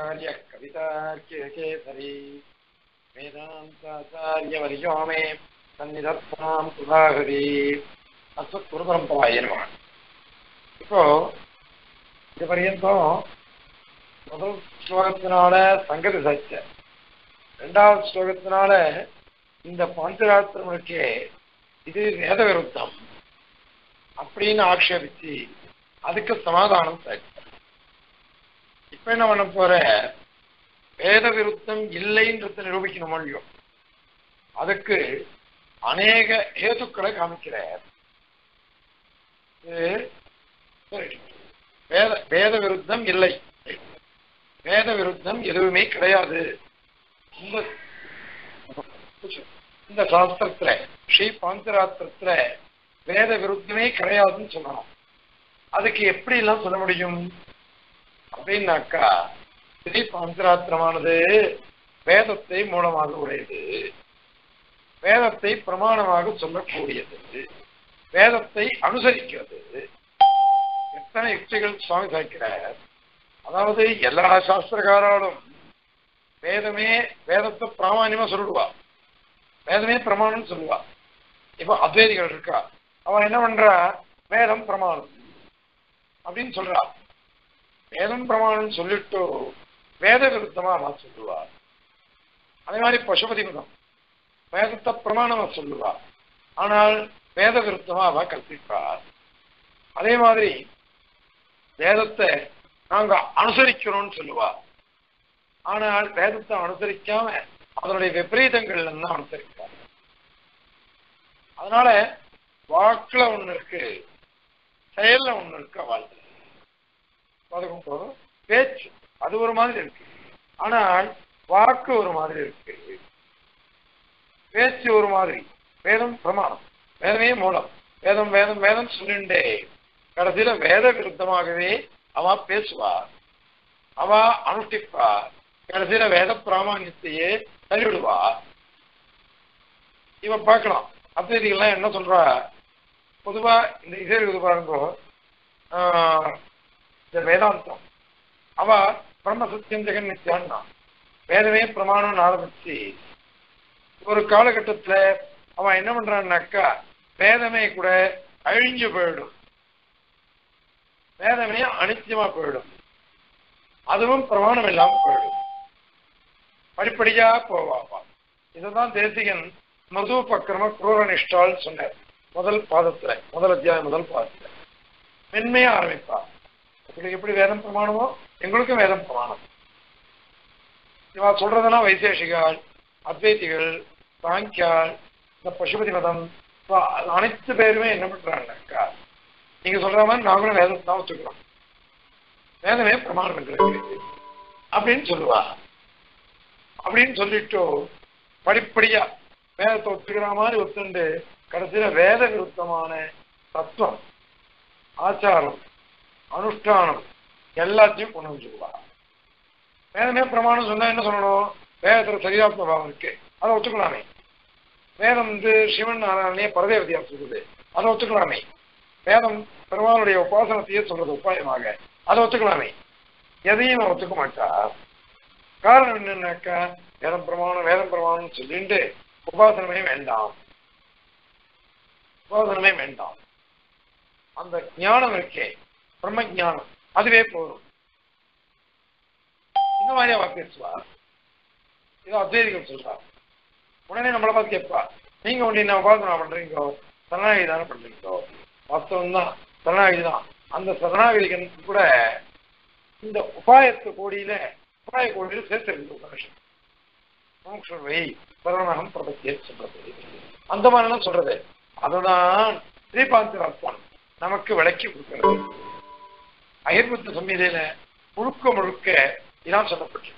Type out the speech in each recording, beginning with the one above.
वेदान्ताचार्यः कवितार्किकेसरी वेदान्ताचार्यवर्यो मे सन्निधत्तां सुधाहरी அஸ்வத் குருபரம்பராய நம இப்போ இது பர்யந்தம் முதல் ஸ்லோகத்தினால சங்கதி சச்ச ரெண்டாவது ஸ்லோகத்தினால இந்த பாஞ்சராத்திரமுக்கே இது வேத விருத்தம் அப்படின்னு ஆக்ஷேபிச்சு அதுக்கு சமாதானம் சாய்ச்சார் இப்ப என்ன பண்ண போற வேத விருத்தம் இல்லைன்றத நிரூபிக்கணும் இல்லையோ அதுக்கு அநேக ஹேதுக்களை காமிக்கிறார் வேத வேத விருத்தம் இல்லை வேத விருத்தம் எதுவுமே கிடையாது இந்த இந்த சாஸ்திரத்துல ஸ்ரீ பாஞ்சராத்திரத்துல வேத விருத்தமே கிடையாதுன்னு சொல்லணும் அதுக்கு எப்படி எல்லாம் சொல்ல முடியும் அப்படின்னாக்கா ஸ்ரீ பாஞ்சராத்திரமானது வேதத்தை மூலமாக உடையது வேதத்தை பிரமாணமாக சொல்லக்கூடியது வேதத்தை அனுசரிக்கிறது எத்தனை யுக்திகள் சுவாமி சாய்க்கிறார் அதாவது எல்லா சாஸ்திரக்காராலும் வேதமே வேதத்தை பிராமான்யமா சொல்லிடுவா வேதமே பிரமாணம் சொல்லுவா இப்போ அத்வைதிகள் இருக்கா அவன் என்ன பண்றா வேதம் பிரமாணம் அப்படின்னு சொல்றா வேதம் பிரமாணம் சொல்லிட்டு வேத விருத்தமா அவன் சொல்லுவா அதே மாதிரி பசுபதி மதம் வேதத்தை பிரமாணமா சொல்லுவா ஆனால் வேத விருத்தமா அவ கற்பிப்பார் அதே மாதிரி வேதத்தை நாங்க அனுசரிக்கிறோம்னு சொல்லுவா ஆனால் வேதத்தை அனுசரிக்காம அதனுடைய விபரீதங்கள் தான் அனுசரிப்பார் அதனால வாக்குல ஒண்ணு இருக்கு செயல்ல ஒண்ணு இருக்கு வாழ்க்கை அதுக்கும் போதும் பேச்சு அது ஒரு மாதிரி இருக்கு ஆனால் வாக்கு ஒரு மாதிரி இருக்கு பேச்சு ஒரு மாதிரி வேதம் பிரமாணம் வேதமே மூலம் வேதம் வேதம் வேதம் சொல்லிண்டே கடைசியில வேத விருத்தமாகவே அவ பேசுவா அவ அனுஷ்டிப்பா கடைசியில வேத பிராமணியத்தையே தள்ளிவிடுவா இவன் பார்க்கலாம் அத்வைதிகள்லாம் என்ன சொல்றா பொதுவா இந்த இசை இருக்குது பாருங்க இந்த வேதாந்தம் அவ பிரம்ம சத்தியம் ஜெகன் நித்தியான்னா வேதமே பிரமாணம் ஆரம்பிச்சு ஒரு காலகட்டத்துல அவன் என்ன பண்றான்னாக்கா வேதமே கூட அழிஞ்சு போயிடும் வேதமே அனித்தியமா போயிடும் அதுவும் பிரமாணம் இல்லாம போயிடும் படிப்படியா போவாப்பா இதுதான் தேசிகன் மது பக்கிரம குரூர நிஷ்டால் சொன்னார் முதல் பாதத்துல முதல் அத்தியாயம் முதல் பாதத்துல மென்மையா ஆரம்பிப்பா உங்களுக்கு எப்படி வேதம் பிரமாணமோ எங்களுக்கும் வேதம் பிரமாணம் இவா சொல்றதுன்னா வைசேஷிகால் அத்வைதிகள் சாங்கியால் இந்த பசுபதி மதம் அனைத்து பேருமே என்ன பண்றாங்கக்கா நீங்க சொல்ற மாதிரி நாங்களும் வேதத்தை தான் ஒத்துக்கிறோம் வேதமே பிரமாணம் எங்களுக்கு அப்படின்னு சொல்லுவா அப்படின்னு சொல்லிட்டு படிப்படியா வேதத்தை ஒத்துக்கிற மாதிரி ஒத்துண்டு கடைசியில வேத விருத்தமான தத்துவம் ஆச்சாரம் அனுஷ்டானம் எல்லாத்தையும் கொண்டு வந்துருவா வேதமே பிரமாணம் சொன்னா என்ன சொல்லணும் வேதத்துல சரியாத்ம பாவம் இருக்கு அதை ஒத்துக்கலாமே வேதம் வந்து சிவன் நாராயணனே பரதேவதியா சொல்றது அதை ஒத்துக்கலாமே வேதம் பெருமானுடைய உபாசனத்தையே சொல்றது உபாயமாக அதை ஒத்துக்கலாமே எதையும் ஒத்துக்க மாட்டா காரணம் என்னன்னாக்கா வேதம் பிரமாணம் வேதம் பிரமாணம் சொல்லிட்டு உபாசனமே வேண்டாம் உபாசனமே வேண்டாம் அந்த ஞானம் இருக்கே பிரம்ம ஞானம் அதுவே போதும் இந்த மாதிரி அவ பேசுவா இதோ அத்வைதிகள் சொல்றா உடனே நம்மளை பார்த்து கேட்பா நீங்க ஒன்று என்ன உபாசனா பண்றீங்கோ சரணாகி தானே பண்றீங்கோ வாஸ்தவம் தான் சரணாகி தான் அந்த சரணாகதிக்கு கூட இந்த உபாயத்து கோடியில உபாய கோடியில் சேர்த்திருக்கு உபனிஷம் மோக்ஷவை சரணகம் பிரபத்திய சொல்றது அந்த மாதிரிலாம் சொல்றது அதுதான் ஸ்ரீபாந்திராத்மன் நமக்கு விளக்கி கொடுக்கிறது அயர்புத்த சம்மிதையில முழுக்க முழுக்க இதான் சொல்லப்பட்டிருக்கு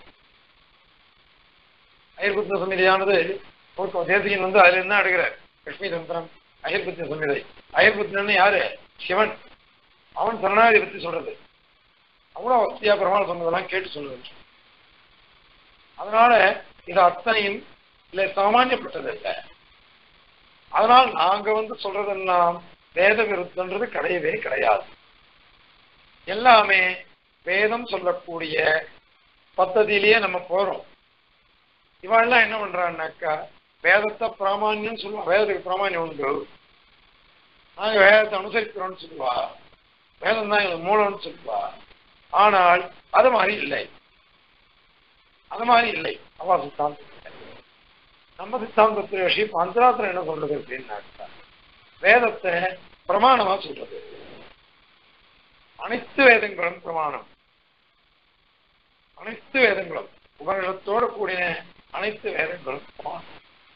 அயர்புத்த சம்மிதையானது தேசிகன் வந்து அதுல என்ன அடுக்கிறார் லட்சுமி தந்திரம் அயர்புத்த சம்மிதை அயர்புத்தன் யாரு சிவன் அவன் சரணாகதி பத்தி சொல்றது அவ்வளவு வசதியா பிரமாணம் சொன்னதெல்லாம் கேட்டு சொல்றது அதனால இது அத்தனையும் இல்லை சாமானியப்பட்டது இல்லை அதனால் நாங்க வந்து சொல்றதெல்லாம் வேத விருத்தன்றது கிடையவே கிடையாது எல்லாமே வேதம் சொல்லக்கூடிய பத்ததியிலேயே நம்ம போறோம் இவெல்லாம் என்ன பண்றான்னாக்கா வேதத்தை பிராமான்யம் சொல்லுவா வேதத்துக்கு பிராமான்யம் உண்டு நாங்க வேதத்தை அனுசரிக்கிறோம்னு சொல்லுவா வேதம் தான் எங்களுக்கு மூலம்னு சொல்லுவா ஆனால் அது மாதிரி இல்லை அது மாதிரி இல்லை அவா சித்தாந்தம் நம்ம சித்தாந்தத்துல விஷயம் பஞ்சராத்திரம் என்ன சொல்றது அப்படின்னாக்கா வேதத்தை பிரமாணமா சொல்றது அனைத்து வேதங்களும் பிரமாணம் அனைத்து வேதங்களும் உபநிடத்தோடு கூடிய அனைத்து வேதங்களும் பிரமாணம்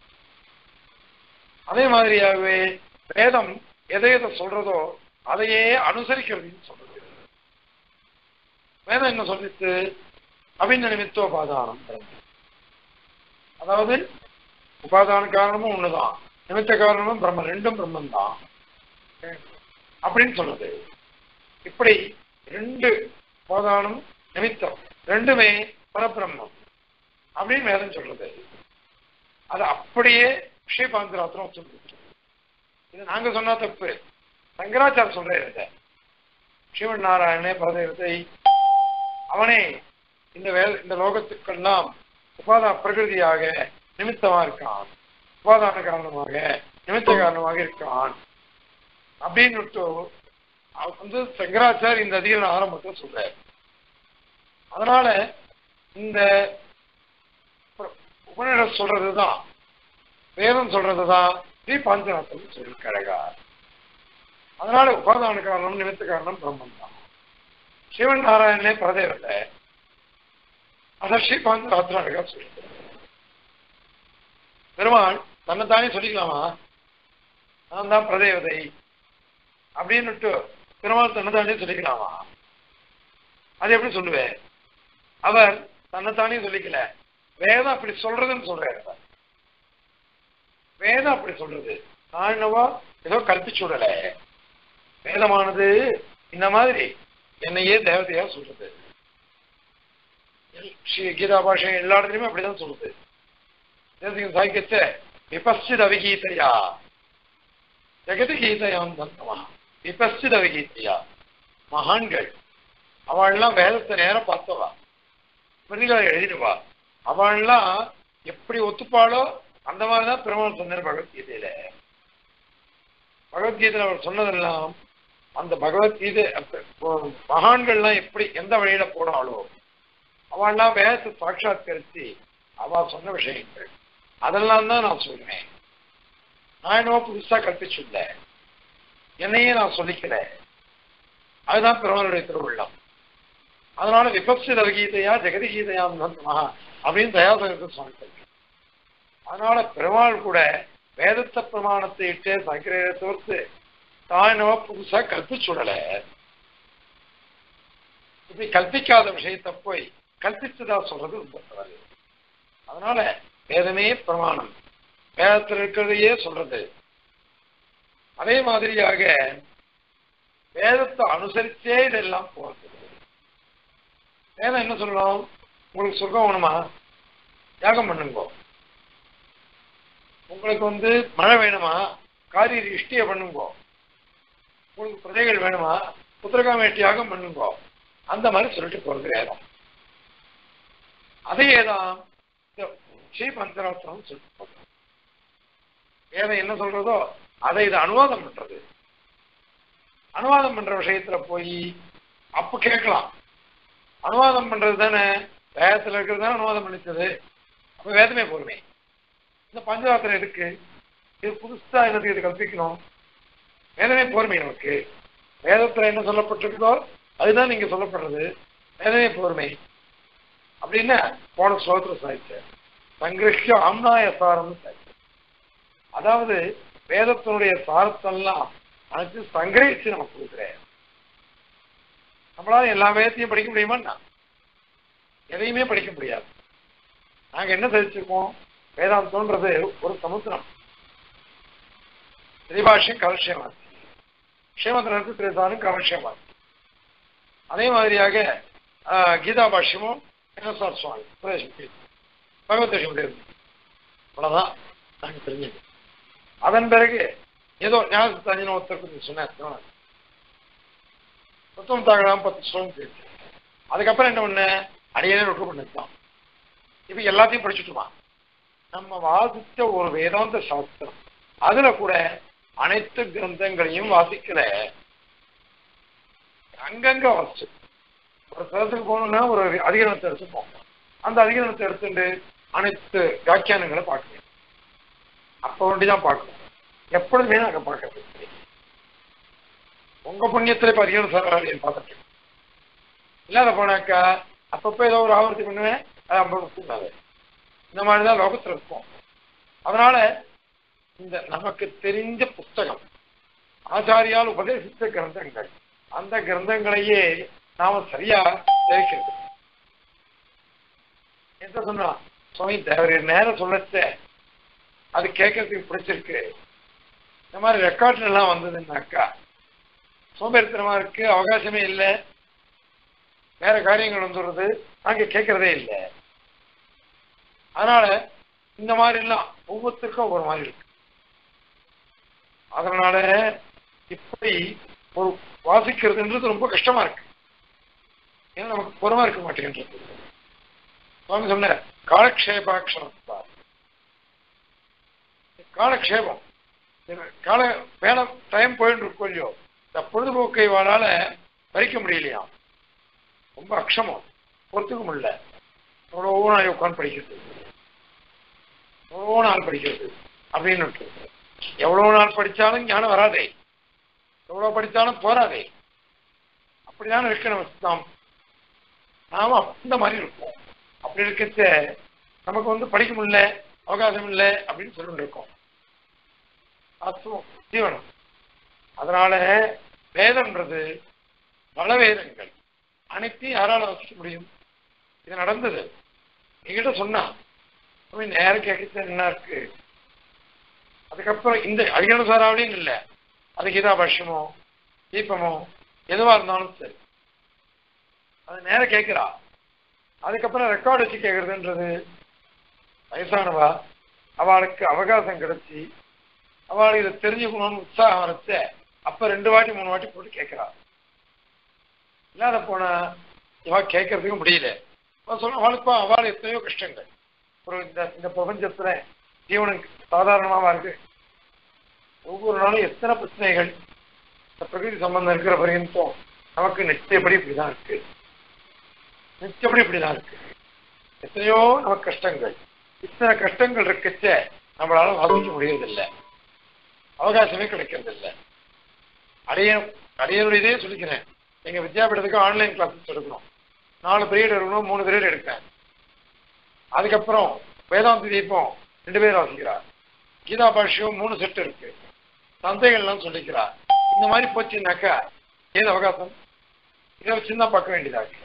அதே மாதிரியாகவே வேதம் எதை எதை சொல்றதோ அதையே அனுசரிக்கிறதுன்னு சொல்றது வேதம் என்ன சொல்லிட்டு அபிந்த நிமித்தோபாதானம் அதாவது உபாதான காரணமும் ஒண்ணுதான் நிமித்த காரணமும் பிரம்ம ரெண்டும் பிரம்மன் தான் அப்படின்னு சொல்றது இப்படி ரெண்டு உபாதானம் நிமித்தம் ரெண்டுமே பரபிரம்மம் அப்படின்னு வேதம் சொல்றது அது அப்படியே விஷயபாந்திராத்திரம் சொல்றது இது நாங்க சொன்னா தப்பு சங்கராச்சாரம் சொல்ற இதை சிவன் நாராயணனே பரதேவத்தை அவனே இந்த வே இந்த லோகத்துக்கெல்லாம் உபாதா பிரகிருதியாக நிமித்தமா இருக்கான் உபாதான காரணமாக நிமித்த காரணமாக இருக்கான் அப்படின்னு வந்து சங்கராச்சார் இந்த அதிகார ஆரம்பத்தில் சொல்றார் அதனால இந்த உபநிட சொல்றதுதான் வேதம் சொல்றதுதான் ஸ்ரீ பாஞ்சநாத்தம் சொல்லிருக்கழகா அதனால உபாதான காரணம் நிமித்த காரணம் பிரம்மன் தான் சிவன் நாராயணனே பரதேவத்தை அதை ஸ்ரீ பாஞ்சநாத்திரம் அழகா சொல்லியிருக்கிறார் பெருமாள் தன்னைத்தானே சொல்லிக்கலாமா நான் தான் பிரதேவதை அப்படின்னுட்டு பெருமாள் தன்னைத்தானே சொல்லிக்கலாமா அது எப்படி சொல்லுவேன் அவர் தன்னைத்தானே சொல்லிக்கல வேதம் அப்படி சொல்றதுன்னு சொல்றாரு வேதம் அப்படி சொல்றது நான் என்னவோ ஏதோ கற்பிச்சு விடல வேதமானது இந்த மாதிரி என்னையே தேவதையா சொல்றது ஸ்ரீ கீதா பாஷை எல்லா இடத்துலயுமே அப்படிதான் சொல்லுது தேசிகம் சாய்க்கச்ச விபஸ்சித் அவிகீதையா ஜெகதி கீதையாம் தந்தமா விபஸ்சித் அவிகீதையா மகான்கள் அவள்லாம் வேதத்தை நேரம் பார்த்தவா ஸ்மிருதிகளை எழுதிடுவா அவள்லாம் எப்படி ஒத்துப்பாளோ அந்த மாதிரிதான் பெருமாள் சொன்னார் பகவத்கீதையில பகவத்கீதையில அவர் சொன்னதெல்லாம் அந்த பகவத்கீதை மகான்கள்லாம் எப்படி எந்த வழியில போனாலோ அவள்லாம் வேதத்தை சாட்சாத்கரித்து அவ சொன்ன விஷயங்கள் அதெல்லாம் தான் நான் சொல்றேன் நான் என்னவோ புதுசா கற்பிச்சுள்ள என்னையே நான் சொல்லிக்கல அதுதான் பெருமாளுடைய திருவிழம் அதனால விபக்ஷித கீதையா ஜெகதி கீதையாம் நந்தமா அப்படின்னு தயாசகத்தை சொன்ன அதனால பெருமாள் கூட வேதத்த பிரமாணத்தை இட்டு சங்கரையை தோர்த்து தான் என்னவோ புதுசா கற்பிச்சுடல இப்படி கற்பிக்காத விஷயத்தை போய் கற்பிச்சதா சொல்றது ரொம்ப தவறு அதனால வேதமே பிரமாணம் வேதத்தில் இருக்கிறதையே சொல்றது அதே மாதிரியாக வேதத்தை அனுசரிச்சே இதெல்லாம் போறது வேதம் என்ன சொல்லணும் உங்களுக்கு சொர்க்கம் வேணுமா யாகம் பண்ணுங்கோ உங்களுக்கு வந்து மழை வேணுமா காரிய இஷ்டிய பண்ணுங்கோ உங்களுக்கு பிரஜைகள் வேணுமா புத்திரகாமேட்டி யாகம் பண்ணுங்கோ அந்த மாதிரி சொல்லிட்டு போறது வேதம் அதையே தான் ஸ்ரீ பஞ்சராத்திரம் சொல்லிட்டு போகிறது வேதம் என்ன சொல்றதோ அதை இது அனுவாதம் பண்றது அனுவாதம் பண்ற விஷயத்துல போய் அப்ப கேட்கலாம் அனுவாதம் பண்றது தானே வேதத்துல இருக்கிறது தானே அனுவாதம் பண்ணிச்சது அப்ப வேதமே பொறுமை இந்த பஞ்சராத்திரம் இருக்கு இது புதுசா என்னது இது கற்பிக்கணும் வேதமே பொறுமை நமக்கு வேதத்துல என்ன சொல்லப்பட்டிருக்கோ அதுதான் நீங்க சொல்லப்படுறது வேதமே பொறுமை அப்படின்னா போன ஸ்லோகத்துல சாய்ச்ச சங்கிருஷ்ய ஆம்னாய சாரம்னு சாய்ச்ச அதாவது வேதத்தினுடைய சாரத்தெல்லாம் அனைத்து சங்கிரகிச்சு நமக்கு கொடுக்குறேன் நம்மளால எல்லா வேதத்தையும் படிக்க முடியுமா எதையுமே படிக்க முடியாது நாங்க என்ன தெரிஞ்சுக்கோம் வேதாந்தம்ன்றது ஒரு சமுத்திரம் திரிபாஷ்யம் கலட்சியமாச்சு க்ஷேமத்தினருக்கு திரிசானும் கலட்சியமாச்சு அதே மாதிரியாக கீதா பாஷ்யமும் சார் சுவாமி பகவத்ஷம் அவ்வளவுதான் நாங்க தெரிஞ்சது அதன் பிறகு ஏதோ ஞாபகத்தாஞ்சின ஒருத்தருக்கு சொன்னேன் புத்தகம் தாங்கலாம் பத்து ஸ்லோகம் தெரிஞ்சு அதுக்கப்புறம் என்ன பண்ண அடியனே நோட்டு பண்ணிருக்கான் இப்ப எல்லாத்தையும் படிச்சுட்டுமா நம்ம வாசித்த ஒரு வேதாந்த சாஸ்திரம் அதுல கூட அனைத்து கிரந்தங்களையும் வாசிக்கல அங்கங்க வாசிச்சு ஒரு சதத்துக்கு போகணும்னா ஒரு அதிகரணத்தை எடுத்துப்போம் அந்த அதிகரணத்தை எடுத்துட்டு அனைத்து வியாக்கியானங்களை பார்க்கணும் அப்ப வேண்டிதான் பார்க்கணும் எப்பொழுதுமே நாங்க பார்க்கறது இல்லை. உங்க புண்ணியத்துல இப்ப அதிகம் சாராளியன் பார்த்துட்டு இருக்கோம். இல்லாத போனாக்கா அப்பப்ப ஏதோ ஒரு ஆவர்த்தி பண்ணுவேன் அது ஐம்பது கூடாது இந்த மாதிரிதான் லோகத்துல இருக்கும் அதனால இந்த நமக்கு தெரிஞ்ச புஸ்தகம் ஆச்சாரியால் உபதேசித்த கிரந்தங்கள் அந்த கிரந்தங்களையே நாம சரியா தெரிவிக்கிறது என்ன சொன்னா சுவாமி தேவர நேரம் சொல்லச்ச அது கேட்கறதுக்கு பிடிச்சிருக்கு இந்த மாதிரி ரெக்கார்ட்ல எல்லாம் வந்ததுன்னாக்கா சோம்பேறித்தனமா இருக்கு அவகாசமே இல்லை வேற காரியங்கள் வந்துடுறது நாங்க கேட்கறதே இல்லை அதனால இந்த மாதிரி எல்லாம் ஒவ்வொருத்தருக்கும் ஒவ்வொரு மாதிரி இருக்கு அதனால இப்படி ஒரு வாசிக்கிறதுன்றது ரொம்ப கஷ்டமா இருக்கு ஏன்னா நமக்கு பொறுமா இருக்க மாட்டேங்கிறது சுவாமி சொன்ன காலக்ஷேபாட்சரம் காலக்ஷேபம் கால வேலை டைம் போயிட்டு இருக்கும் இல்லையோ இந்த பொழுதுபோக்கை வாழால பறிக்க முடியலையா ரொம்ப அக்ஷமம் பொறுத்துக்க முடியல எவ்வளவோ நாள் உட்காந்து படிக்கிறது எவ்வளவோ நாள் படிக்கிறது அப்படின்னு எவ்வளவு நாள் படிச்சாலும் ஞானம் வராதே எவ்வளவு படிச்சாலும் போராதே அப்படிதான் இருக்கு நம்ம நாம் நாம அந்த மாதிரி இருப்போம் அப்படி இருக்கச்ச நமக்கு வந்து படிக்க முடியல அவகாசம் இல்லை அப்படின்னு சொல்லிட்டு இருக்கோம் அசுவம் ஜீவனம் அதனால வேதம்ன்றது பல வேதங்கள் அனைத்தையும் யாரால வசிக்க முடியும் இது நடந்தது என்கிட்ட சொன்னா நேரம் கேட்க என்ன இருக்கு அதுக்கப்புறம் இந்த அதிகார சாராவளியும் இல்லை அது கீதா பட்சமோ தீபமோ எதுவா இருந்தாலும் சரி அது நேரம் கேட்கிறா அதுக்கப்புறம் ரெக்கார்டு வச்சு கேட்கறதுன்றது வயசானவா அவளுக்கு அவகாசம் கிடைச்சி அவளுக்கு இதை தெரிஞ்சுக்கணும்னு உற்சாகம் வரைச்ச அப்ப ரெண்டு வாட்டி மூணு வாட்டி போட்டு கேட்கிறா இல்லாத போனா இவ கேட்கறதுக்கு முடியல சொல்ல அவளுக்கு அவள் எத்தனையோ கஷ்டங்கள் ஒரு இந்த இந்த பிரபஞ்சத்துல ஜீவனுக்கு சாதாரணமாவா இருக்கு ஒவ்வொரு நாளும் எத்தனை பிரச்சனைகள் இந்த பிரகிருதி சம்பந்தம் இருக்கிற பரியந்தம் நமக்கு நிச்சயப்படி இப்படிதான் இருக்கு நிச்சயப்படி இப்படிதான் இருக்கு எத்தனையோ நமக்கு கஷ்டங்கள் இத்தனை கஷ்டங்கள் இருக்கச்ச நம்மளால வாசிக்க முடியறதில்லை அவகாசமே கிடைக்கிறது இல்லை அடைய அடையனுடைய இதே சொல்லிக்கிறேன் எங்க வித்யாபீடத்துக்கு ஆன்லைன் கிளாஸஸ் எடுக்கணும் நாலு பீரியட் எடுக்கணும் மூணு பீரியட் எடுப்பேன் அதுக்கப்புறம் வேதாந்தி தீபம் ரெண்டு பேர் வாசிக்கிறார் கீதா பாஷ்யம் மூணு செட் இருக்கு சந்தைகள்லாம் சொல்லிக்கிறார் இந்த மாதிரி போச்சுன்னாக்கா ஏது அவகாசம் இதை வச்சுதான் பார்க்க வேண்டியதா இருக்கு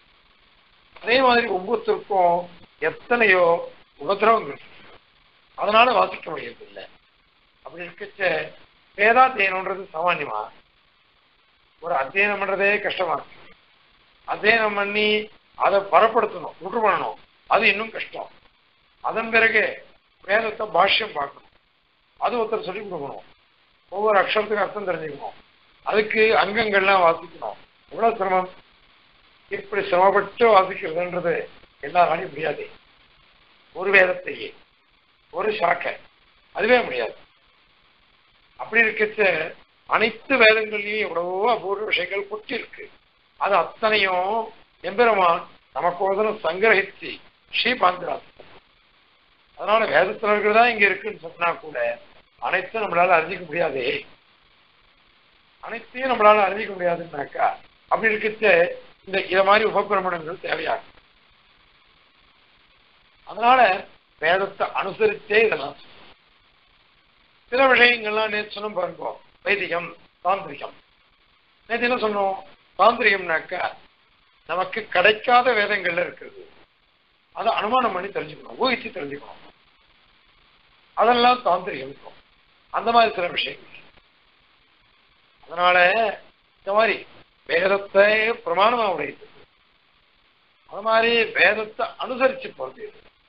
அதே மாதிரி ஒவ்வொருத்தருக்கும் எத்தனையோ உபதிரவங்கள் அதனால வாசிக்க முடியறதில்லை அப்படி இருக்கச்ச வேதாத்தியனம்ன்றது சாமான்யமா ஒரு அத்தியனம் பண்றதே கஷ்டமா இருக்கு அத்தியனம் பண்ணி அதை பரப்படுத்தணும் உற்று பண்ணணும் அது இன்னும் கஷ்டம் அதன் பிறகு வேதத்தை பாஷ்யம் பார்க்கணும் அது ஒருத்தர் சொல்லி கொடுக்கணும் ஒவ்வொரு அக்ஷரத்துக்கும் அர்த்தம் தெரிஞ்சுக்கணும் அதுக்கு அங்கங்கள்லாம் வாசிக்கணும் எவ்வளவு சிரமம் இப்படி சிரமப்பட்டு வாசிக்கிறதுன்றது எல்லாராலையும் முடியாது ஒரு வேதத்தையே ஒரு சாக்கை அதுவே முடியாது அப்படி இருக்கச்ச அனைத்து வேதங்கள்லயும் எவ்வளவோ அபூர்வ விஷயங்கள் கொட்டி இருக்கு அது அத்தனையும் எம்பெருமான் நமக்கோதரம் சங்கிரகிச்சு ஸ்ரீபாந்திராஸ் அதனால வேதத்தில் இருக்கிறதா இங்க இருக்குன்னு சொன்னா கூட அனைத்தும் நம்மளால அறிஞ்சிக்க முடியாதே அனைத்தையும் நம்மளால அறிஞ்சிக்க முடியாதுன்னாக்கா அப்படி இருக்கச்ச இந்த இத மாதிரி உபபிரமணங்கள் தேவையாகும் அதனால வேதத்தை அனுசரிச்சே இதெல்லாம் சில விஷயங்கள்லாம் நேற்று சொன்னோம் பாருங்க வைதிகம் தாந்திரிகம் நேற்று என்ன சொன்னோம் தாந்திரிகம்னாக்கா நமக்கு கிடைக்காத வேதங்கள்ல இருக்குது அதை அனுமானம் பண்ணி தெரிஞ்சுக்கணும் ஊகிச்சு தெரிஞ்சுக்கணும் அதெல்லாம் தாந்திரிகம் இருக்கும் அந்த மாதிரி சில விஷயங்கள் அதனால இந்த மாதிரி வேதத்தை பிரமாணமா உடையது அது மாதிரி வேதத்தை அனுசரிச்சு போறது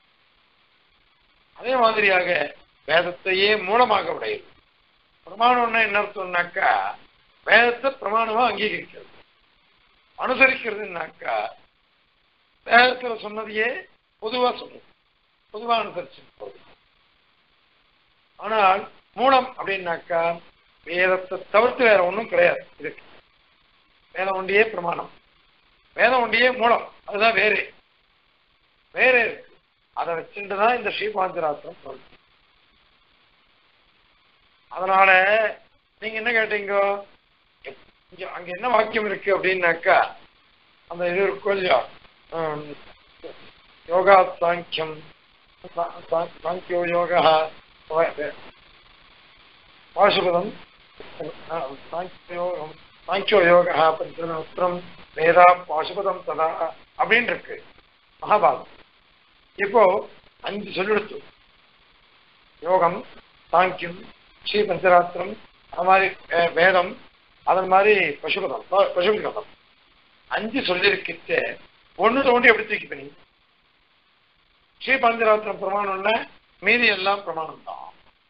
அதே மாதிரியாக வேதத்தையே மூலமாக உடையது பிரமாணம்னா என்ன அர்த்தம்னாக்கா வேதத்தை பிரமாணமா அங்கீகரிக்கிறது அனுசரிக்கிறதுனாக்கா வேதத்துல சொன்னதையே பொதுவா சொல்லுது பொதுவா அனுசரிச்சு போகுது ஆனால் மூலம் அப்படின்னாக்கா வேதத்தை தவிர்த்து வேற ஒண்ணும் கிடையாது இதுக்கு வேதம் ஒண்டியே பிரமாணம் வேதம் ஒண்டியே மூலம் அதுதான் வேறு வேற இருக்கு அதை வச்சுட்டு தான் இந்த ஸ்ரீபாஞ்சராத்திரம் சொல்லுது அதனால நீங்க என்ன கேட்டீங்க இங்க அங்க என்ன வாக்கியம் இருக்கு அப்படின்னாக்கா அந்த இது இருக்கும் இல்லையா ஆம், யோகா சாங்கியம் சா- சா- சாங்கியோ யோகா பாசுபதம் சாங்கியோ சாங்கியோ யோகா பஞ்சமஸ்திரம் வேதா பாசுபதம் ததா அப்படின்னு இருக்கு மகாபாரதம் இப்போ அஞ்சு சொல்லெடுத்து யோகம் சாங்கியம் ஸ்ரீ பஞ்சராத்திரம் அது மாதிரி வே- வேதம் அதன் மாதிரி பசுபதம் ப- பசுபதிகதம் அஞ்சு சொல்லிருக்கிட்டு ஒண்ணு தோண்டி எப்படி தூக்கி பண்ணி ஸ்ரீ பஞ்சராத்திரம் பிரமாணம்னா மீதி எல்லாம் பிரமாணம் தான்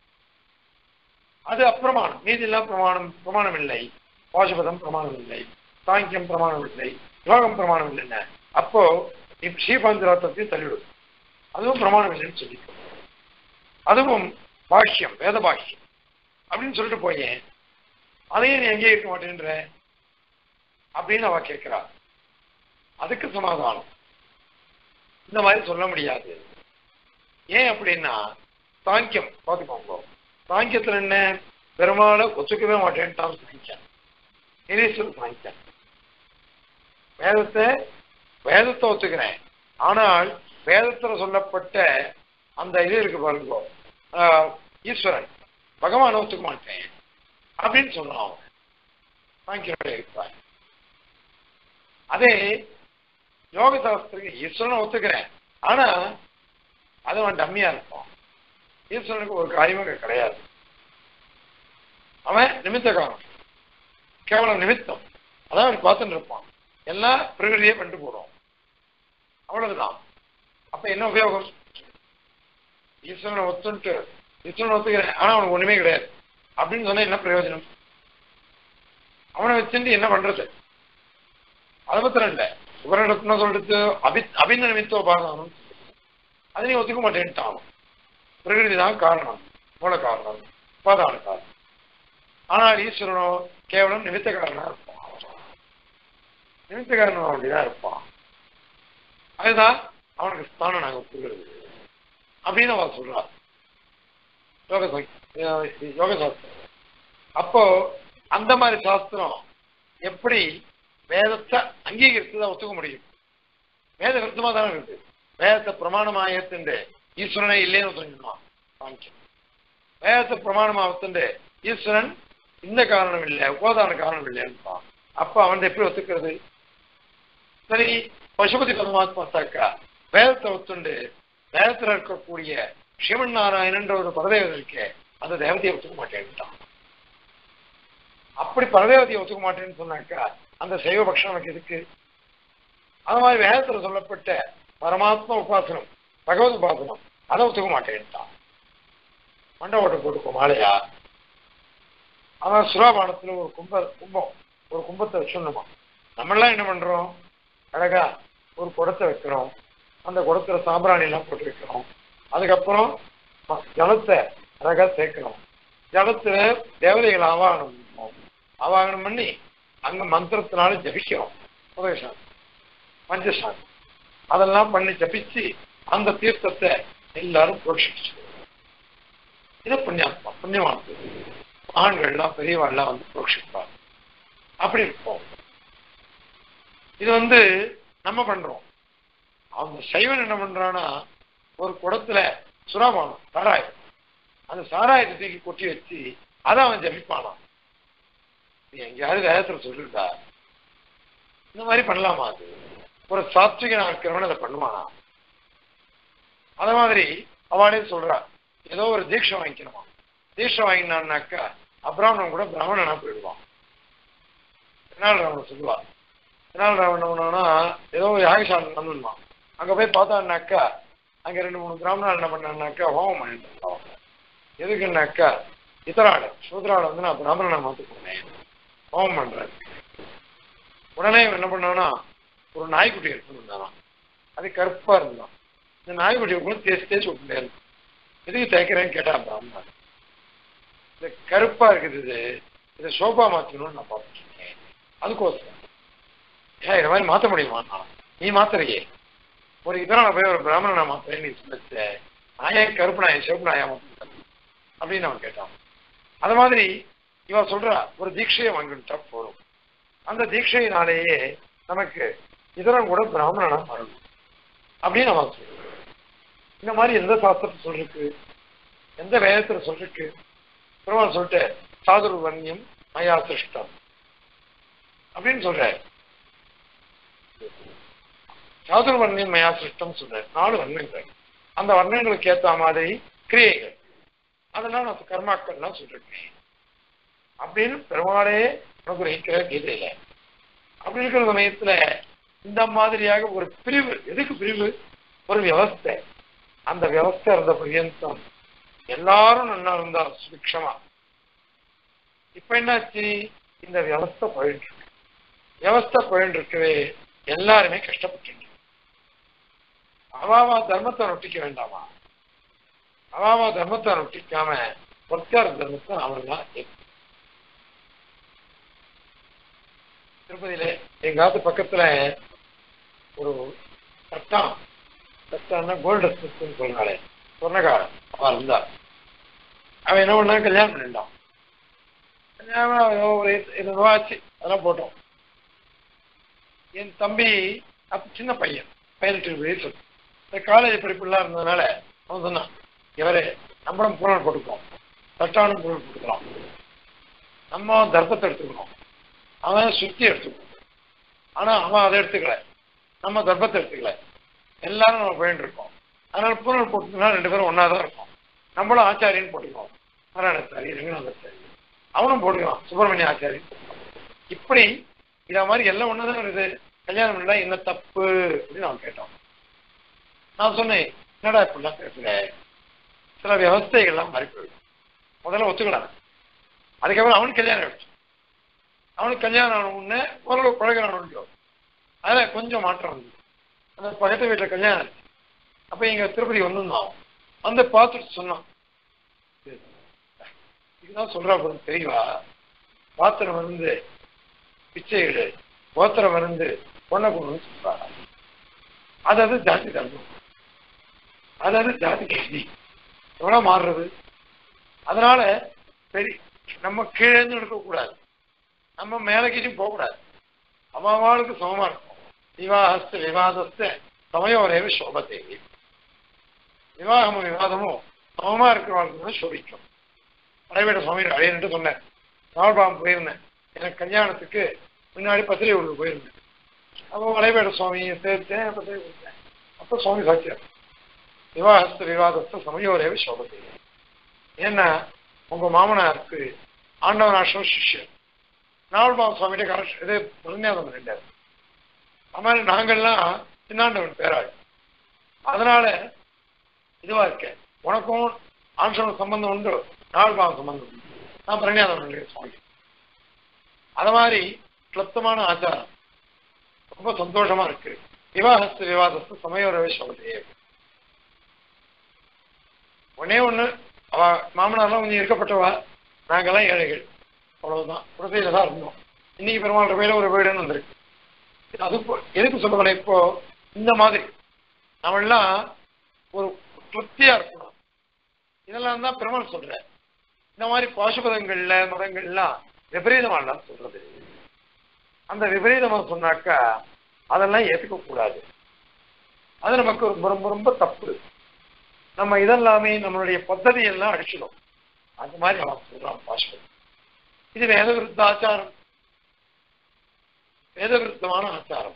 அது அப்பிரமாணம் மீதி எல்லாம் பிரமாணம் பிரமாணம் இல்லை பாசுபதம் பிரமாணம் இல்லை சாங்கியம் பிரமாணம் இல்லை யோகம் பிரமாணம் இல்லைன்னு அப்போ இப்ப ஸ்ரீ பஞ்சராத்திரத்தையும் தள்ளிவிடும் அதுவும் பிரமாணம் இல்லைன்னு சொல்லிக்கோ அதுவும் பாஷ்யம் வேத பாஷ்யம் அப்படின்னு சொல்லிட்டு போயேன் அதையும் நீ எங்கேயே இருக்க மாட்டேன்ற அப்படின்னு அவ கேட்கிறா அதுக்கு சமாதானம் இந்த மாதிரி சொல்ல முடியாது ஏன் அப்படின்னா சாங்கியம் பார்த்துக்கோங்க சாங்கியத்துல என்ன பெருமாளை ஒத்துக்கவே மாட்டேன்ட்டான் சாங்கியம் நிரீஸ்வரர் சாங்கியம் வேதத்தை வேதத்தை ஒத்துக்கிறேன் ஆனால் வேதத்துல சொல்லப்பட்ட அந்த இது இருக்கு பாருங்க ஆஹ், ஈஸ்வரன் பகவானை ஒத்துக்க மாட்டேன் அப்படின்னு சொன்னான் அவன் சாங்கியனுடைய அபிப்பிராயம் அதே யோக சாஸ்திரத்துக்கு ஈஸ்வரனை ஒத்துக்கிறேன் ஆனா அது அவன் டம்மியா இருப்பான் ஈஸ்வரனுக்கு ஒரு காரியமும் அங்க கிடையாது அவன் நிமித்த காரணம் கேவலம் நிமித்தம் அதான் அவன் பார்த்துட்டு இருப்பான் எல்லாம் பிரகிருதியே பண்ணிட்டு போறோம் அவ்வளவுதான் அப்ப என்ன உபயோகம் ஈஸ்வரனை ஒத்துன்ட்டு ஈஸ்வரனை ஒத்துக்கிறேன் ஆனா அவனுக்கு ஒண்ணுமே கிடையாது அப்படின்னு சொன்னா என்ன பிரயோஜனம் அவனை வச்சுட்டு என்ன பண்றது அதை பத்திரம் இல்ல உபரிடத்துல சொல்றது அபி அபிந்த நிமித்த உபாதானம் அதை நீ ஒத்துக்க மாட்டேன்ட்டான் அவன். பிரகிருதி தான் காரணம் மூல காரணம் உபாதான காரணம் ஆனால் ஈஸ்வரனோ கேவலம் நிமித்த காரணமா இருப்பான் நிமித்த காரணம் அப்படிதான் இருப்பான் அதுதான் அவனுக்கு ஸ்தானம் நாங்க கொடுக்குறது அப்படின்னு அவன் சொல்றா யோக சங்- அஹ் யோக சாஸ்திரம் அப்போ அந்த மாதிரி சாஸ்திரம் எப்படி வேதத்தை அங்கீகரித்து தான் ஒத்துக்க முடியும் வேத விருத்தமா தானே இருக்கு வேதத்தை பிரமாணமா ஏத்துண்டு ஈஸ்வரனே இல்லைன்னு சொல்லிடுவான் சாங்கியம் வேதத்தை பிரமாணமா ஒத்துண்டு ஈஸ்வரன் இந்த காரணம் இல்லை உபாதான காரணம் இல்லைன்னு அப்ப அவன் எப்படி ஒத்துக்கிறது சரி பசுபதி பரமாத்மா பார்த்தாக்கா வேதத்தை ஒத்துண்டு வேதத்துல இருக்கக்கூடிய சிவன் நாராயணன்ற ஒரு பரதேவதை இருக்கே அந்த தேவதையை ஒத்துக்க மாட்டேன்ட்டான் அப்படி பரதேவதையை ஒத்துக்க மாட்டேன்னு சொன்னாக்கா அந்த சைவ பக்ஷம் நமக்கு எதுக்கு அது மாதிரி வேதத்துல சொல்லப்பட்ட பரமாத்மா உபாசனம் பகவத் உபாசனம் அதை ஒத்துக்க மாட்டேன்ட்டான் மண்ட ஓட்டை போட்டுக்கோ மாலையா அவன் சுராபானத்துல ஒரு கும்ப கும்பம் ஒரு கும்பத்தை வச்சுடணுமா நம்மளாம் என்ன பண்றோம் அழகா ஒரு குடத்தை வைக்கிறோம் அந்த குடத்துல சாம்பிராணி எல்லாம் போட்டு வைக்கிறோம் அதுக்கப்புறம் ம- ஜலத்தை அழகா சேர்க்கிறோம் ஜலத்துல தேவதைகள் ஆவாகனம் பண்ணுவோம். ஆவாகனம் பண்ணி அங்க மந்திரத்தினால ஜபிக்கிறோம் உதயசாமி பஞ்சசாமி அதெல்லாம் பண்ணி ஜபிச்சு அந்த தீர்த்தத்தை எல்லாரும் புரோஷிச்சு இது புண்ணியாத்மா புண்ணியமானது மகான்கள்லாம் பெரியவாள்லாம் வந்து புரோஷிப்பாங்க அப்படி இருப்போம் இது வந்து நம்ம பண்றோம் அந்த சைவன் என்ன பண்றான்னா ஒரு குடத்துல சுறாபானம் சாராயம் அந்த சாராயத்தை தூக்கி கொட்டி வச்சு அதை அவன் ஜபிப்பானாம் நீ எங்கேயாவது வேதத்துல சொல்லிருந்தா இந்த மாதிரி பண்ணலாமா அது ஒரு சாத்விக இருக்கிறவன் அதை பண்ணுவானா அத மாதிரி அவளே சொல்றா ஏதோ ஒரு தீட்சை வாங்கிக்கணுமா தீட்சை வாங்கினான்னாக்கா அப்ராமணன் கூட பிராமணனா போயிடுவான் தெனால் ராவணன் சொல்லுவா தெனால் ராவணனா ஏதோ ஒரு யாகசாலை நடந்துருவான் அங்க போய் பார்த்தான்னாக்கா அங்க ரெண்டு மூணு பிராமணால் என்ன பண்ணான்னாக்கா ஹோமம் பண்ணிட்டு இருந்தான் எதுக்குன்னாக்கா இத்தராடு சூத்ராடு வந்து நான் பிராமணனை மாத்து போனேன் ஹோமம் பண்றேன் உடனே இவன் என்ன பண்ணானா ஒரு நாய்க்குட்டி எடுத்துட்டு வந்தானா அது கருப்பா இருந்தான் இந்த நாய்க்குட்டியை கூட தேய்ச்சி தேய்ச்சி விட்டுட்டே எதுக்கு தேய்க்கிறேன்னு கேட்டான் பிராமணன் இந்த கருப்பா இருக்குது இது இதை சோபா மாத்தணும்னு நான் பார்த்துட்டு இருக்கேன் அதுக்கோசரம் ஏன் இந்த மாதிரி மாத்த முடியுமா நான்? நீ மாத்துறியே ஒரு இதர நான் போய் ஒரு பிராமணனை மாத்துறேன் நீ சொல்லிச்ச நான் ஏன் கருப்பு நாயை சிவப்பு நாயா மாத்தேன் அப்படின்னு அவன் கேட்டான் அது மாதிரி இவ சொல்றா ஒரு தீட்சையை வாங்கிட்டா போதும் அந்த தீட்சையினாலேயே நமக்கு இதரம் கூட பிராமணனா மாறணும் அப்படின்னு அவன் சொல்றான் இந்த மாதிரி எந்த சாஸ்திரத்தை சொல்லிருக்கு எந்த வேதத்துல சொல்லிருக்கு பெருமாள் சொல்லிட்டு சாதுர் வன்யம் மயா சிருஷ்டம் அப்படின்னு சொல்ற சாதுர் வன்யம் மயா சிருஷ்டம் சொல்ற நாலு வர்ணங்கள் அந்த வர்ணங்களுக்கு ஏத்த மாதிரி கிரியைகள் அதெல்லாம் நான் கர்மாக்கள்லாம் சொல்லிருக்கேன் அப்படின்னு பெருமாளே அனுகிரகிக்கிற கீதையில அப்படி இருக்கிற சமயத்துல இந்த மாதிரியாக ஒரு பிரிவு எதுக்கு பிரிவு ஒரு வியவஸ்தை அந்த வியவஸ்தை இருந்த பரியந்தம் எல்லாரும் நல்லா இருந்தா சுபிக்ஷமா இப்ப என்னாச்சு இந்த வியவஸ்தை போயிட்டு இருக்கு வியவஸ்தை போயிட்டு இருக்கவே எல்லாருமே கஷ்டப்பட்டு அவாவா தர்மத்தை நொட்டிக்க வேண்டாமா அவாவா தர்மத்தை நொட்டிக்காம ஒருத்தார் தர்மத்தை அவர்தான் திருப்பதியில எங்க ஆத்து பக்கத்துல ஒரு சட்டம் சட்டம்னா கோல்டு ஸ்மித்னு சொல்றாளே சொர்ணகாரன் அவன் இருந்தா அவன் என்ன பண்ணா கல்யாணம் பண்ணிட்டான் கல்யாணம் ஏதோ ஒரு இருநூறு ரூபா ஆச்சு அதெல்லாம் போட்டோம் என் தம்பி அப்ப சின்ன பையன் பதினெட்டு வயசு இந்த காலேஜ் படிப்புலாம் இருந்ததுனால அவன் சொன்னான் இவரே நம்மளும் பூனல் போட்டுக்கோம் சட்டானும் பூனல் போட்டுக்கலாம் நம்ம தர்ப்பத்தை எடுத்துக்கணும் அவன் சுத்தி எடுத்துக்கணும் ஆனா அவன் அதை எடுத்துக்கல நம்ம தர்ப்பத்தை எடுத்துக்கல எல்லாரும் நம்ம போயிட்டு இருக்கோம் அதனால பூனல் போட்டுனா ரெண்டு பேரும் ஒன்னா தான் இருக்கும் நம்மளும் ஆச்சாரியன்னு போட்டுக்குவோம் நாராயணாச்சாரி ரங்கநாதாச்சாரி அவனும் போட்டுக்குவான் சுப்பிரமணிய ஆச்சாரி இப்படி இத மாதிரி எல்லாம் ஒண்ணுதான் இருக்குது கல்யாணம் பண்ணா என்ன தப்பு அப்படின்னு அவன் கேட்டோம் நான் சொன்னேன் என்னடா இப்படிலாம் பேசுற சில விவஸ்தைகள்லாம் மாறி போயிடும் முதல்ல ஒத்துக்கலாம் அதுக்கப்புறம் அவனுக்கு கல்யாணம் ஆயிடுச்சு அவனுக்கு கல்யாணம் ஆன உடனே ஓரளவு பழகிறானோ அதுல கொஞ்சம் மாற்றம் வந்து அந்த பக்கத்து வீட்டுல கல்யாணம் ஆச்சு அப்ப இங்க திருப்பதி வந்திருந்தோம் வந்து பார்த்துட்டு சொன்னான் இதுதான் சொல்றா போது தெரியவா பாத்திரம் வந்து பிச்சை இடு கோத்திரம் வந்து பொண்ணை கொண்டு சொல்றாங்க அதாவது ஜாதி தர்மம் அதாவது ஜாதி கேள்வி எவ்வளவு மாறுறது அதனால சரி நம்ம கீழே இருந்து எடுக்கக்கூடாது நம்ம மேல கீழே போகக்கூடாது அவளுக்கு சமமா இருக்கும் விவாகஸ்த விவாதஸ்த சமயோரேவ சோபத்தை விவாகமும் விவாதமும் சமமா இருக்கிறவங்களுக்கு தான் சோபிக்கும் படைவேட சுவாமி அழையன்ட்டு சொன்னேன் நாவல்பாம் போயிருந்தேன் எனக்கு கல்யாணத்துக்கு முன்னாடி பத்திரிகை உள்ள போயிருந்தேன் அப்போ வளைவேட சுவாமியை சேர்த்தேன் பத்திரிகை கொடுத்தேன் அப்போ சுவாமி சாட்சியார் விவாகஸ்த விவாதஸ்த சமயோரேவ சோபத்தை ஏன்னா உங்க மாமனாருக்கு ஆண்டவனாஷம் சிஷ்யர் நாவல்பாம் சுவாமிகிட்ட கரெக்ட் இது பிரஞாதம் பண்ணிட்டார் அது மாதிரி நாங்கள்லாம் சின்னாண்டவன் பேராள் அதனால இதுவா இருக்கேன் உனக்கும் ஆசிரம சம்பந்தம் உண்டு நாவல்பாம் சம்பந்தம் உண்டு நான் பிரஞாதம் பண்ணிட்டேன் சுவாமி அது மாதிரி கிளப்தமான ஆச்சாரம் ரொம்ப சந்தோஷமா இருக்கு விவாகஸ்து விவாதஸ்து சமயோரவே சொல்றதே ஒன்னே ஒண்ணு அவ மாமனார்லாம் கொஞ்சம் இருக்கப்பட்டவா நாங்கெல்லாம் ஏழைகள் அவ்வளவுதான் குழந்தையில தான் இருந்தோம் இன்னைக்கு பெருமாள் பேர ஒரு வீடுன்னு வந்திருக்கு அது இப்போ- எதுக்கு சொல்லுவேன் இப்போ இந்த மாதிரி நம்மெல்லாம் ஒரு திருப்தியா இருக்கணும் இதெல்லாம் தான் பெருமாள் சொல்ற இந்த மாதிரி பாசுபதங்கள்ல மதங்கள்லாம் விபரீதமானலாம் சொல்றது அந்த விபரீதமா சொன்னாக்கா அதெல்லாம் ஏத்துக்க கூடாது அது நமக்கு ரொம்ப ரொம்ப ரொம்ப தப்பு நம்ம இதெல்லாமே நம்மளுடைய பദ്ധதி எல்லாம் அடிச்சிடும் அந்த மாதிரி அவன் சொல்றான் பாசுபதம் இது வேத விருத்த ஆச்சாரம் வேத விருத்தமான ஆச்சாரம்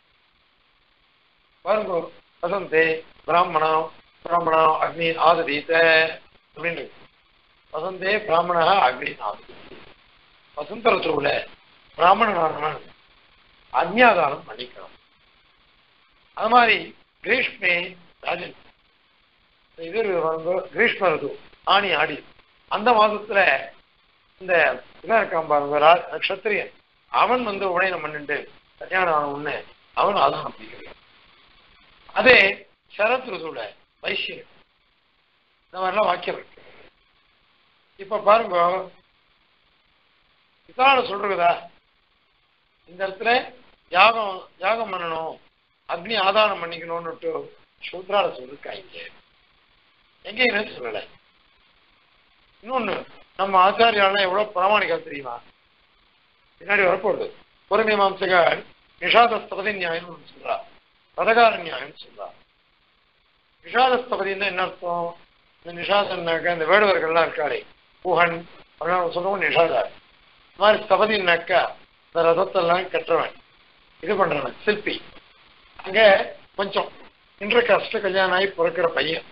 பாருங்க வசந்தே பிராமணம் பிராமணம் அக்னி ஆதரீத அப்படின்னு இருக்கு. வசந்தே பிராமணா அக்னி ஆதரீத வசந்த ருத்துவுல பிராமணனானவன் அந்நியாதானம் பண்ணிக்கணும் அது மாதிரி கிரீஷ்மே ராஜன் இது வந்து கிரீஷ்ம ருது ஆணி ஆடி அந்த மாதத்துல இந்த இவன் இருக்கான் பாருங்க ரா- நட்சத்திரியன் அவன் வந்து உடையனம் பண்ணிட்டு கல்யாணம் ஆன உடனே அவன் ஆதானம் பண்ணிக்கிறான் அதே சரத் ருதுல வைசியம் இந்த மாதிரிலாம் வாக்கியம் இருக்கு இப்ப பாருங்க இதான சொல்றதா இந்த இடத்துல யாகம் யாகம் பண்ணணும் அக்னி ஆதானம் பண்ணிக்கணும்னுட்டு சூத்ரால சொல்லிருக்காங்க எங்கேயுமே சொல்லல இன்னொன்னு நம்ம ஆச்சாரியாலாம் எவ்வளவு பிராமணிகம் தெரியுமா பின்னாடி வரப்போகுது பொறுமை மாம்சகர் நிஷாதஸ்தபதி நியாயம் சொல்றா பதகார நியாயம் சொல்றா நிஷாதஸ்தபதினா என்ன அர்த்தம் இந்த நிஷாதன்னாக்க இந்த வேடுவர்கள்லாம் இருக்காளே பூஹன் அப்படின்னு சொல்லுவோம் நிஷாதார் இந்த மாதிரி ஸ்தபதினாக்கா இந்த ரதத்தெல்லாம் கட்டுறவன் இது பண்றவன் சிற்பி அங்க கொஞ்சம் இன்ற கஷ்ட கல்யாணம் ஆகி பிறக்கிற பையன்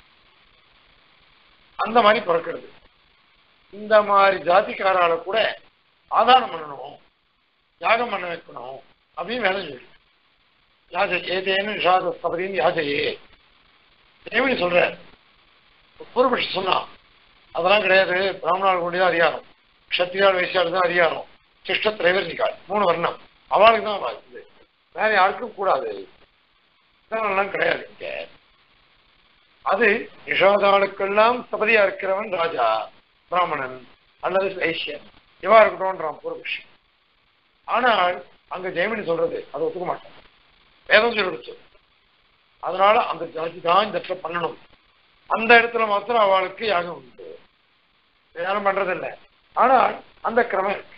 அந்த மாதிரி பிறக்கிறது இந்த மாதிரி ஜாதிக்காரால கூட ஆதாரம் பண்ணணும் யாகம் பண்ண வைக்கணும் அப்படின்னு வேலை சொல்லு யாஜ ஏதேனும் நிஷாத ஸ்தபதின்னு யாஜையே தேவனி சொல்ற பூர்வபட்சி சொன்னான் அதெல்லாம் கிடையாது பிராமணால் கொண்டு தான் அதிகாரம் க்ஷத்திரியால் வைசியால் தான் அதிகாரம் சிஷ்ட திரைவர்ணிகால் மூணு வர்ணம் அவளுக்கு தான் வாழ்க்குது வேற யாருக்கும் கூடாது இதெல்லாம் கிடையாது இங்க அது நிஷாதாளுக்கெல்லாம் சபதியா இருக்கிறவன் ராஜா பிராமணன் அல்லது வைசியன் இவா இருக்கட்டும்ன்றான் பூர்வபக்ஷி ஆனால் அங்க ஜெயமணி சொல்றது அதை ஒத்துக்க மாட்டான் வேதம் சொல்லிடுச்சு அதனால அந்த ஜாதி தான் இந்த இடத்துல பண்ணணும் அந்த இடத்துல மாத்திரம் அவளுக்கு யாகம் உண்டு யாரும் பண்றதில்ல ஆனால் அந்த கிரமம் இருக்கு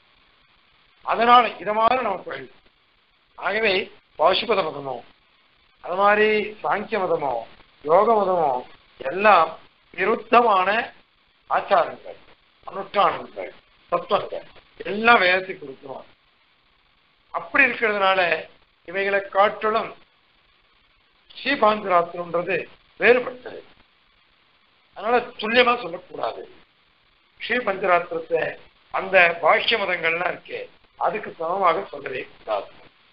அதனால இத மாதிரி நமக்கு வேண்டும் ஆகவே பாசுபத மதமோ அது மாதிரி சாங்கிய மதமோ யோக மதமோ எல்லாம் விருத்தமான ஆச்சாரங்கள் அனுஷ்டானங்கள் தத்துவங்கள் எல்லாம் வேதத்துக்கு கொடுக்கணும் அப்படி இருக்கிறதுனால இவைகளை காட்டிலும் ஸ்ரீபாந்திராத்திரம்ன்றது வேறுபட்டது அதனால துல்லியமா சொல்லக்கூடாது ஸ்ரீபஞ்சராத்திரத்தை அந்த பாஷ்ய மதங்கள்லாம் இருக்கே அதுக்கு சமமாக சொல்லவே கூடாது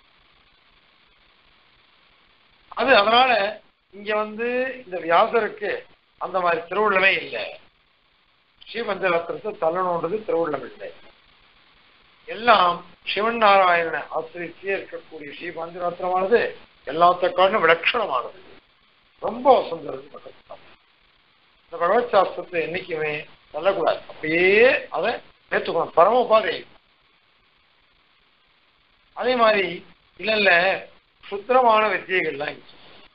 அது அதனால இங்க வந்து இந்த வியாசருக்கு அந்த மாதிரி திருவுள்ளமே இல்லை ஸ்ரீபஞ்சராத்திரத்தை தள்ளணுன்றது திருவுள்ளம் இல்லை எல்லாம் சிவன் நாராயண ஆசிரியத்திலே இருக்கக்கூடிய ஸ்ரீபாஞ்சராத்திரமானது எல்லாத்த காரணம் விலட்சணமானது ரொம்ப வசந்தது பக்கத்தான் இந்த பகவத் சாஸ்திரத்தை என்னைக்குமே சொல்லக்கூடாது அப்படியே அதை ஏற்றுக்கணும் பரமபாதை அதே மாதிரி இல்ல இல்ல சுத்திரமான வித்தியைகள்லாம் இருக்கு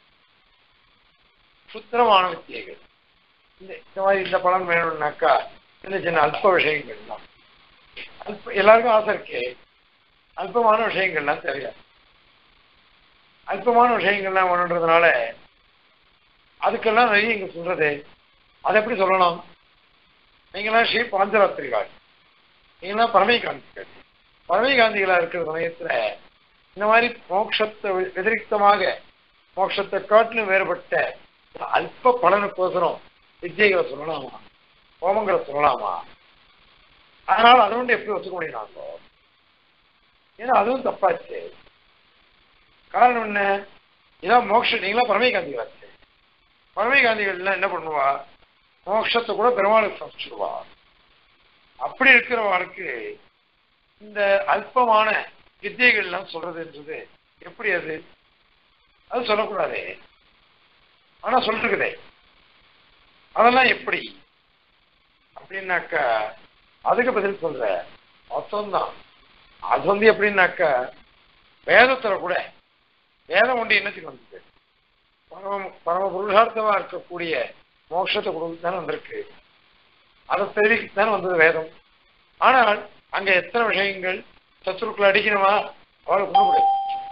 சுத்திரமான வித்தியைகள் இந்த இந்த மாதிரி இந்த பலன் வேணும்னாக்கா சின்ன சின்ன அல்ப விஷயங்கள் தான் அல்ப எல்லாருக்கும் ஆசை இருக்கு அல்பமான விஷயங்கள்லாம் தெரியாது அல்பமான விஷயங்கள்லாம் வேணுன்றதுனால அதுக்கெல்லாம் நிறைய இங்க சொல்றது அதை எப்படி சொல்லலாம் நீங்களாம் ஸ்ரீ பாஞ்சராத்திரிகால் நீங்களாம் பரமை காந்திகள் பரமை காந்திகளா இருக்கிற சமயத்துல இந்த மாதிரி மோட்சத்தை வெதிரிக்தமாக மோட்சத்தை காட்டிலும் வேறுபட்ட அல்ப பலனுக்கோசரம் வித்தியைகளை சொல்லலாமா ஹோமங்களை சொல்லலாமா அதனால அதை வந்து எப்படி ஒத்துக்க முடியும் நாங்க ஏன்னா அதுவும் தப்பாச்சு காரணம் என்ன இதான் மோட்சம் நீங்களா பரமை காந்திகளாச்சு பரமை காந்திகள்லாம் என்ன பண்ணுவா மோட்சத்தை கூட பெருமாளுக்கு சமைச்சிடுவா அப்படி இருக்கிறவாளுக்கு இந்த அல்பமான வித்தியைகள்லாம் சொல்றதுன்றது எப்படி அது அது சொல்லக்கூடாது ஆனா சொல்லிருக்குதே அதெல்லாம் எப்படி அப்படின்னாக்கா அதுக்கு பதில் சொல்ற மொத்தம்தான் அது வந்து எப்படின்னாக்கா வேதத்துல கூட வேதம் ஒன்று என்னத்துக்கு வந்தது பரம பரம புருஷார்த்தமா இருக்கக்கூடிய மோட்சத்தை கொடுத்து தானே வந்திருக்கு அதை தெரிவிக்கு தானே வந்தது வேதம் ஆனால் அங்க எத்தனை விஷயங்கள் சத்துருக்களை அடிக்கணுமா அவளை கொண்டு முடியாது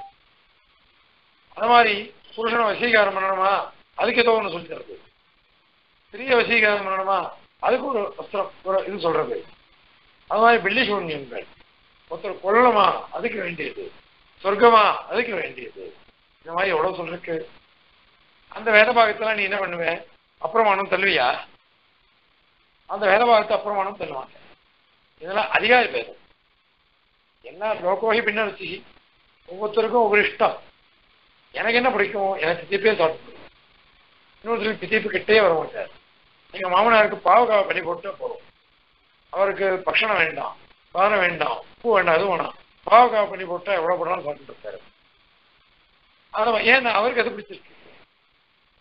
அது மாதிரி புருஷனை வசீகாரம் பண்ணணுமா அதுக்கு ஏதோ ஒன்று சொல்லி தருது ஸ்திரீய வசீகாரம் பண்ணணுமா அதுக்கு ஒரு வஸ்திரம் ஒரு இது சொல்றது அது மாதிரி வெள்ளி சூன்யங்கள் ஒருத்தர் கொல்லணுமா அதுக்கு வேண்டியது சொர்க்கமா அதுக்கு வேண்டியது இந்த மாதிரி எவ்வளவு சொல்றக்கு அந்த வேத பாகத்தெல்லாம் நீ என்ன பண்ணுவ அப்புறமானம் தள்ளுவியா அந்த வேத பாகத்தை அப்புறமானம் தள்ளுவாங்க இதெல்லாம் அதிகாரி பேதம் என்ன லோகோகி பின்ன வச்சு ஒவ்வொருத்தருக்கும் ஒவ்வொரு இஷ்டம் எனக்கு என்ன பிடிக்கும் எனக்கு தித்திப்பே சாப்பிட்டு இன்னொருத்தருக்கு தித்திப்பு கிட்டே வர மாட்டார் எங்க மாமனாருக்கு பாவக்காவை பண்ணி போட்டு போறோம் அவருக்கு பக்ஷணம் வேண்டாம் பானம் வேண்டாம் பூ வேண்டாம் அது வேணாம் பாவக்காவை பண்ணி போட்டா எவ்வளவு போனாலும் சாப்பிட்டு இருக்காரு அதான் ஏன்னா அவருக்கு அது பிடிச்சிருக்கு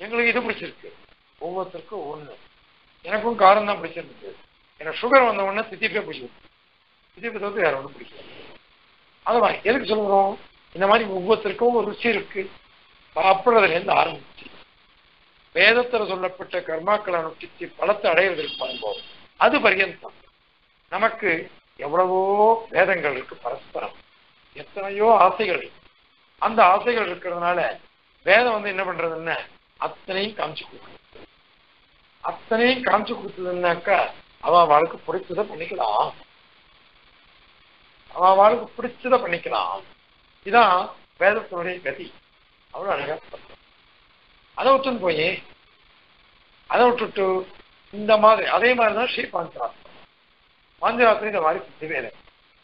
எங்களுக்கு இது பிடிச்சிருக்கு ஒவ்வொருத்தருக்கும் ஒண்ணு எனக்கும் காரம் தான் பிடிச்சிருக்கு எனக்கு சுகர் வந்த உடனே தித்திப்பே பிடிச்சிருக்கு தித்திப்பை தவிர்த்து வேற ஒன்றும் பிடிக்கல அதுதான் எதுக்கு சொல்றோம் இந்த மாதிரி ஒவ்வொருத்தருக்கும் ஒரு ருச்சி இருக்கு சாப்பிட்றதுல இருந்து ஆரம்பிச்சு வேதத்துல சொல்லப்பட்ட கர்மாக்களை அனுஷ்டிச்சு பலத்தை அடையிறதுக்கு பாருங்க அது பரியந்தம் நமக்கு எவ்வளவோ வேதங்கள் இருக்கு பரஸ்பரம் எத்தனையோ ஆசைகள் இருக்கு. அந்த ஆசைகள் இருக்கிறதுனால வேதம் வந்து என்ன பண்றதுன்னா அத்தனையும் காமிச்சு கொடுக்கும் அத்தனையும் காமிச்சு கொடுத்ததுன்னாக்கா அவ வாழ்க்கை பிடிச்சதை பண்ணிக்கலாம் அவ வாழ்க்கை பிடிச்சதை பண்ணிக்கலாம் இதான் வேதத்தினுடைய கதி அவ்வளவு அழகா சொல்றது. அதை விட்டுன்னு போய் அதை விட்டுட்டு இந்த மாதிரி அதே மாதிரி தான் ஸ்ரீ பாஞ்சராத்திரம் பாஞ்சராத்திரம் இந்த மாதிரி புத்தி வேலை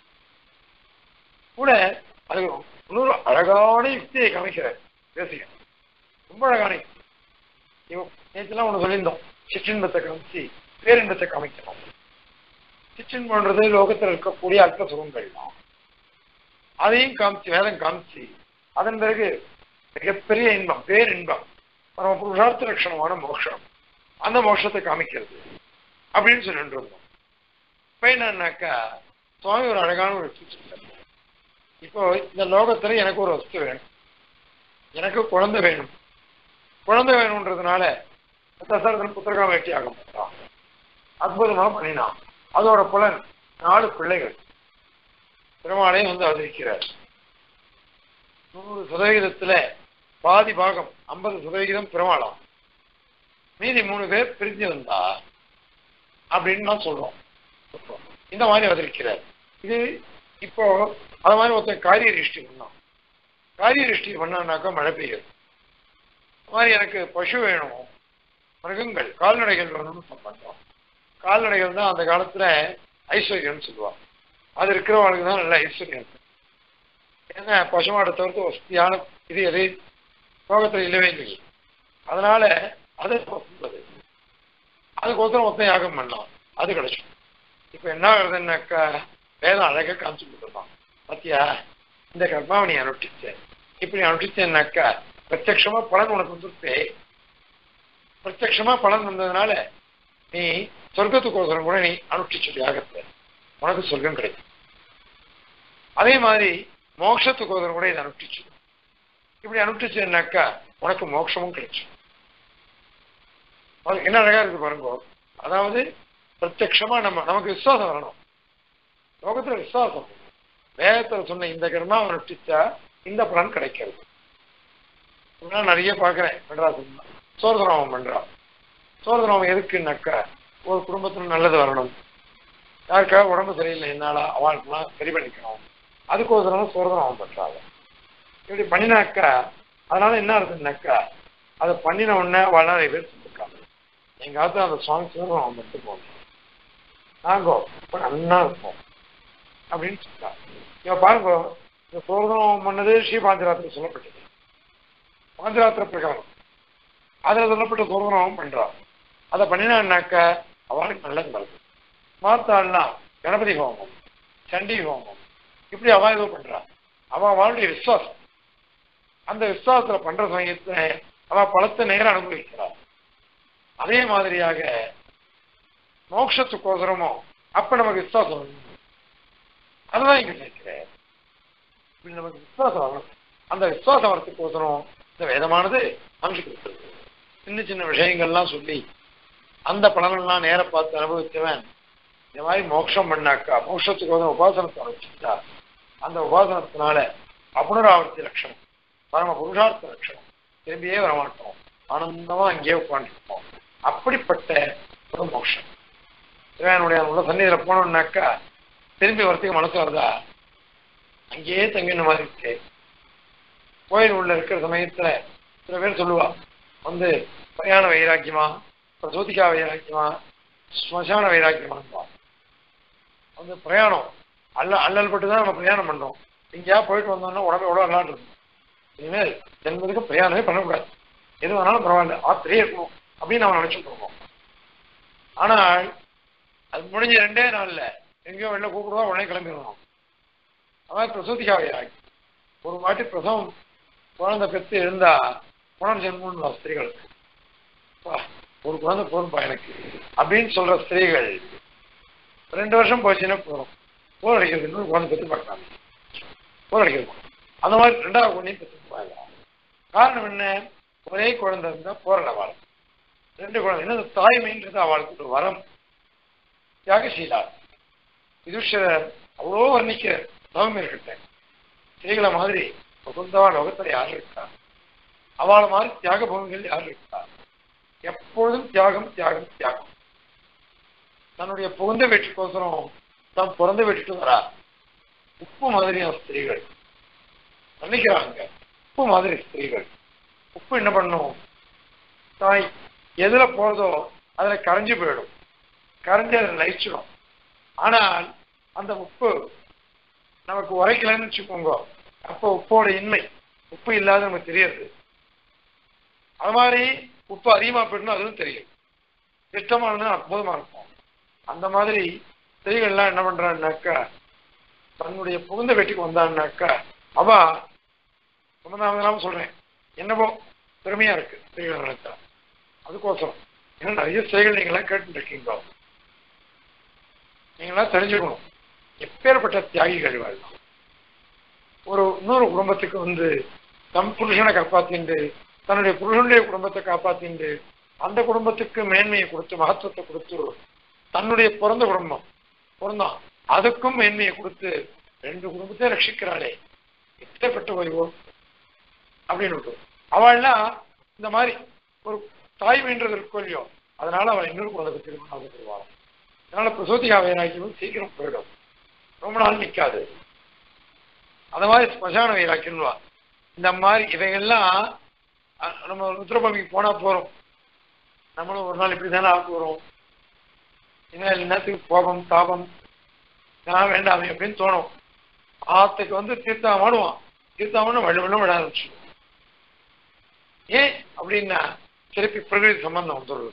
கூட அது இன்னொரு அழகான யுக்தியை காமிக்கிறார் பேசுகிறேன் ரொம்ப அழகான யுக்தி இவன் நேற்றுலாம் ஒன்று சொல்லியிருந்தோம் சிற்றின்பத்தை காமிச்சு பேரின்பத்தை காமிக்கணும் சிற்றின்பன்றது லோகத்தில் இருக்கக்கூடிய அல்ப சுகங்கள் தான் அதையும் காமிச்சு வேதம் காமிச்சு அதன் பிறகு மிகப்பெரிய இன்பம் பேரின்பம் பரம புருஷார்த்த லட்சணமான மோட்சம் அந்த மோட்சத்தை காமிக்கிறது அப்படின்னு சொல்லிட்டு இருந்தோம் இப்ப என்னன்னாக்கா சுவாமி ஒரு அழகான ஒரு யுக்தி சொல்றாரு. இப்போ இந்த லோகத்துல எனக்கு ஒரு வஸ்து வேணும் எனக்கு குழந்தை வேணும் குழந்தை வேணும்ன்றதுனால தசரதன் புத்திரகாம வெட்டி ஆக மாட்டான் அற்புதமா பண்ணினான் அதோட புலன் நாலு பிள்ளைகள் பெருமாளையும் வந்து அவதரிக்கிறார் நூறு சதவிகிதத்துல பாதி பாகம் ஐம்பது சதவிகிதம் பெருமாளாம் மீதி மூணு பேர் பிரிஞ்சு வந்தா அப்படின்னு நான் சொல்றோம் இந்த மாதிரி அவதரிக்கிறார் இது இப்போ அது மாதிரி ஒருத்தன் காரிய ரிஷ்டி பண்ணான் காரிய ரிஷ்டி பண்ணான்னாக்கா மழை பெய்யுது அது மாதிரி எனக்கு பசு வேணும் மிருகங்கள் கால்நடைகள் வேணும்னு பண்ணோம் கால்நடைகள் தான் அந்த காலத்துல ஐஸ்வர்யம்னு சொல்லுவாங்க அது இருக்கிறவங்களுக்கு தான் நல்ல ஐஸ்வர்யம் இருக்கு ஏன்னா பசுமாடை தவிர்த்து வசதியான இது எது லோகத்தில் இல்லவே இல்லை அதனால அது வசந்தது அதுக்கோசரம் ஒருத்தன் யாகம் பண்ணலாம் அது கிடைச்சிடும் இப்போ என்ன ஆகுதுன்னாக்கா வேதம் அழகா காமிச்சு கொடுத்துருப்பான் பாத்தியா இந்த கர்மாவை நீ அனுஷ்டிச்ச இப்படி அனுஷ்டிச்சேன்னாக்கா பிரத்யக்ஷமா பலன் உனக்கு வந்துருப்பே பிரத்யக்ஷமா பலன் வந்ததுனால நீ சொர்க்கத்துக்கோசரம் கூட நீ அனுஷ்டிச்சு யாகத்தை உனக்கு சொர்க்கம் கிடைக்கும் அதே மாதிரி மோட்சத்துக்கோசரம் கூட இதை அனுஷ்டிச்சு இப்படி அனுஷ்டிச்சேன்னாக்கா உனக்கு மோட்சமும் கிடைக்கும் அது என்ன அழகா இருக்கு பாருங்க அதாவது பிரத்யக்ஷமா நம்ம நமக்கு விசுவாசம் வரணும் லோகத்துல விசுவாசம் வேதத்துல சொன்ன இந்த கர்மா அனுஷ்டிச்சா இந்த பலன் கிடைக்கிறது நான் நிறைய பார்க்கிறேன் மெட்ராஸ் சோர்தனோமம் பண்றான் சோர்தனோமம் எதுக்குன்னாக்கா ஒரு குடும்பத்துல நல்லது வரணும் யாருக்கா உடம்பு சரியில்லை என்னால அவளுக்குலாம் சரி பண்ணிக்கணும் அதுக்கோசரம் சோர்தனோமம் பண்றாங்க இப்படி பண்ணினாக்கா அதனால என்ன இருக்குன்னாக்கா அதை பண்ணின உடனே அவள் நிறைய பேர் சொல்லிருக்காங்க எங்க ஆத்துல அந்த சுவாமி சோர்தனோமம் பண்ணிட்டு போகணும் நாங்கோ இப்ப நன்னா இருப்போம் அப்படின்னு சொல்றாங்க இவ பாருங்க இந்த சோர்தனம் பண்ணது ஸ்ரீ பாஞ்சராத்திரி சொல்லப்பட்டது பாஞ்சராத்திர பிரகாரம் அதுல சொல்லப்பட்ட சோர்தனம் பண்றா அதை பண்ணினான்னாக்கா அவளுக்கு நல்லது வருது மாத்தாள்லாம் கணபதி ஹோமம் சண்டி ஹோமம் இப்படி அவ ஏதோ பண்றா அவ அவளுடைய விசுவாசம் அந்த விசுவாசத்துல பண்ற சமயத்துல அவ பலத்தை நேரம் அனுபவிக்கிறாள் அதே மாதிரியாக மோட்சத்துக்கோசரமோ அப்ப நமக்கு விசுவாசம் வரணும் அதுதான் இங்க நினைக்கிறேன் இப்படி நமக்கு விசுவாசம் வரணும் அந்த விசுவாசம் வரத்துக்கோசரம் இந்த வேதமானது அனுப்பி கொடுத்தது சின்ன சின்ன விஷயங்கள்லாம் சொல்லி அந்த பலனெல்லாம் நேர பார்த்து அனுபவித்தவன் இந்த மாதிரி மோட்சம் பண்ணாக்கா மோட்சத்துக்கோசரம் உபாசனத்தை அனுப்பிச்சுட்டா அந்த உபாசனத்தினால அபுனராவர்த்தி லட்சணம் பரம புருஷார்த்த லட்சணம் திரும்பியே வரமாட்டோம் ஆனந்தமா அங்கேயே உட்காந்துருப்போம் அப்படிப்பட்ட ஒரு மோட்சம் இறைவனுடைய உள்ள சந்நிதியில போனோம்னாக்கா திரும்பி வரத்துக்கு மனசு வருதா அங்கேயே தங்கின மாதிரி இருக்கு கோயில் உள்ள இருக்கிற சமயத்துல சில பேர் சொல்லுவா வந்து பிரயாண வைராக்கியமா பிரசோதிகா வைராக்கியமா ஸ்மசான வைராக்கியமா வந்து பிரயாணம் அல்ல அல்லல் பட்டு தான் நம்ம பிரயாணம் பண்றோம் எங்கேயா போயிட்டு வந்தோம்னா உடம்பு எவ்வளோ விளாண்டுருது இனிமேல் ஜென்மத்துக்கு பிரயாணமே பண்ணக்கூடாது எது வேணாலும் பரவாயில்ல ஆத்திரியே இருக்கணும் அப்படின்னு நம்ம நினைச்சுட்டு இருக்கோம் ஆனால் அது முடிஞ்ச ரெண்டே நாள்ல எங்கேயோ வெளில கூப்பிடுவா உடனே கிளம்பிடணும் அதான் பிரசூதிக்காக ஆகி ஒரு வாட்டி பிரசவம் குழந்தை பெற்று இருந்தா புனர்ஜென்மம்னு ஸ்திரீகளுக்கு ஒரு குழந்தை போதும்பா எனக்கு அப்படின்னு சொல்ற ஸ்திரீகள் ரெண்டு வருஷம் போச்சுன்னா போதும் போர் அடிக்கிறது இன்னொரு குழந்தை பெற்று பார்க்கலாம் போர் அடிக்கிறது அந்த மாதிரி ரெண்டாவது குழந்தையும் பெற்று போயிடலாம் காரணம் என்ன ஒரே குழந்தை இருந்தா போராட வாழும் ரெண்டு குழந்தை என்ன தாய்மைன்றது அவளுக்கு ஒரு வரம் தியாகசீலா யுதிஷ்டரர் அவ்வளோ வர்ணிக்கிற தவம் இருக்கட்டேன் ஸ்திரீகளை மாதிரி முகுந்தவா லோகத்துல யார் இருக்கா அவளை மாதிரி தியாக பவன்கள் யார் இருக்கா எப்பொழுதும் தியாகம் தியாகம் தியாகம் தன்னுடைய புகுந்த வீட்டுக்கோசரம் தான் பிறந்த வீட்டுக்கு வரா உப்பு மாதிரியான ஸ்திரீகள் நினைக்கிறாங்க உப்பு மாதிரி ஸ்திரீகள் உப்பு என்ன பண்ணும் தாய் எதுல போறதோ அதுல கரைஞ்சு போயிடும் கரைஞ்சு அதை லயிச்சிடும் ஆனால் அந்த உப்பு நமக்கு உரைக்கலன்னு வச்சுக்கோங்க அப்போ உப்போட இன்மை உப்பு இல்லாத நமக்கு தெரியாது அது மாதிரி உப்பு அதிகமா போயிடணும் அதுவும் தெரியும் இஷ்டமானது அற்புதமா இருக்கும் அந்த மாதிரி ஸ்திரீகள்லாம் என்ன பண்றான்னாக்கா தன்னுடைய புகுந்த வீட்டுக்கு வந்தான்னாக்கா அவ சம்பந்தாமதெல்லாம் சொல்றேன் என்னவோ பெருமையா இருக்கு ஸ்திரீகள் நினைச்சா அதுக்கோசரம் ஏன்னா நிறைய ஸ்திரீகள் நீங்களாம் கேட்டு இருக்கீங்க நீங்களாம் தெரிஞ்சுக்கணும் எப்பேற்பட்ட தியாகிகள் வாழலாம் ஒரு இன்னொரு குடும்பத்துக்கு வந்து தம் புருஷனை காப்பாத்திண்டு தன்னுடைய புருஷனுடைய குடும்பத்தை காப்பாத்திண்டு அந்த குடும்பத்துக்கு மேன்மையை கொடுத்து மகத்துவத்தை கொடுத்து தன்னுடைய பிறந்த குடும்பம் பிறந்தான் அதுக்கும் மேன்மையை கொடுத்து ரெண்டு குடும்பத்தையும் ரட்சிக்கிறாளே எப்பேற்பட்ட ஓய்வோ அப்படின்னு அவள்லாம் இந்த மாதிரி ஒரு தாய்மைன்றது இருக்கும் இல்லையோ அதனால அவள் இன்னொரு குழந்தைக்கு திருமணம் ஆசைப்படுவாள் அதனால பிரசோதிகா வைராக்கியம் சீக்கிரம் போயிடும் ரொம்ப நாள் நிற்காது அந்த மாதிரி ஸ்மசான வைராக்கியம்வா இந்த மாதிரி இவைகள்லாம் அஹ், நம்ம ருத்ரபமிக்கு போனா போறோம் நம்மளும் ஒரு நாள் இப்படி தானே ஆக போறோம் என்ன என்னத்துக்கு கோபம் தாபம் நான் வேண்டாமே அப்படின்னு தோணும் ஆத்துக்கு வந்து தீர்த்தம் ஆடுவான் தீர்த்தம் வழி வெள்ளம் விட ஆரம்பிச்சு ஏன் அப்படின்னா திருப்பி பிரகிருதி சம்பந்தம் வந்துடுது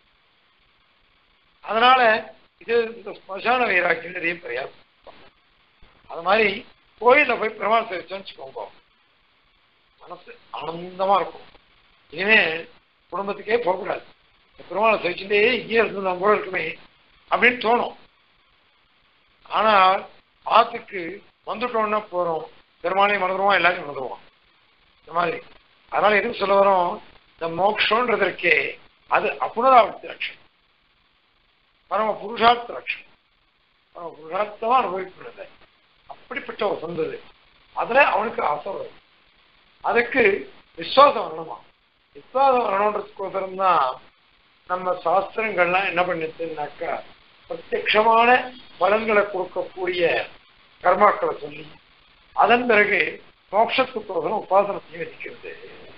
அதனால இது இந்த ஸ்மசான வைராக்கியன்றதே பிரயாசம் அது மாதிரி கோயில்ல போய் பெருமாள் சேவிச்சோன்னு வச்சுக்கோங்க மனசு ஆனந்தமா இருக்கும் இனிமே குடும்பத்துக்கே போகக்கூடாது இந்த பெருமாளை சேவிச்சுட்டே இங்கே இருந்து கூட இருக்குமே அப்படின்னு தோணும் ஆனால் ஆத்துக்கு வந்துட்டோம்னா போறோம் பெருமாளையும் மறந்துடுவோம் எல்லாரையும் மறந்துடுவோம் இந்த மாதிரி அதனால எதுக்கு சொல்ல வரோம் இந்த மோக்ஷன்றது இருக்கே அது அப்புனராவர்த்தி லட்சம் பரம புருஷார்த்த லட்சம் பரம புருஷார்த்தமா அனுபவிக்கிறது அப்படிப்பட்ட ஒரு சொந்தது அதுல அவனுக்கு ஆசை வரும் அதுக்கு விசுவாசம் வரணுமா விசுவாசம் வரணுன்றதுக்கோசரம் தான் நம்ம சாஸ்திரங்கள்லாம் என்ன பண்ணிச்சுன்னாக்கா பிரத்யக்ஷமான பலன்களை கொடுக்கக்கூடிய கர்மாக்களை சொல்லி அதன் பிறகு மோட்சத்துக்கோசரம் உபாசனை செய்ய வைக்கிறது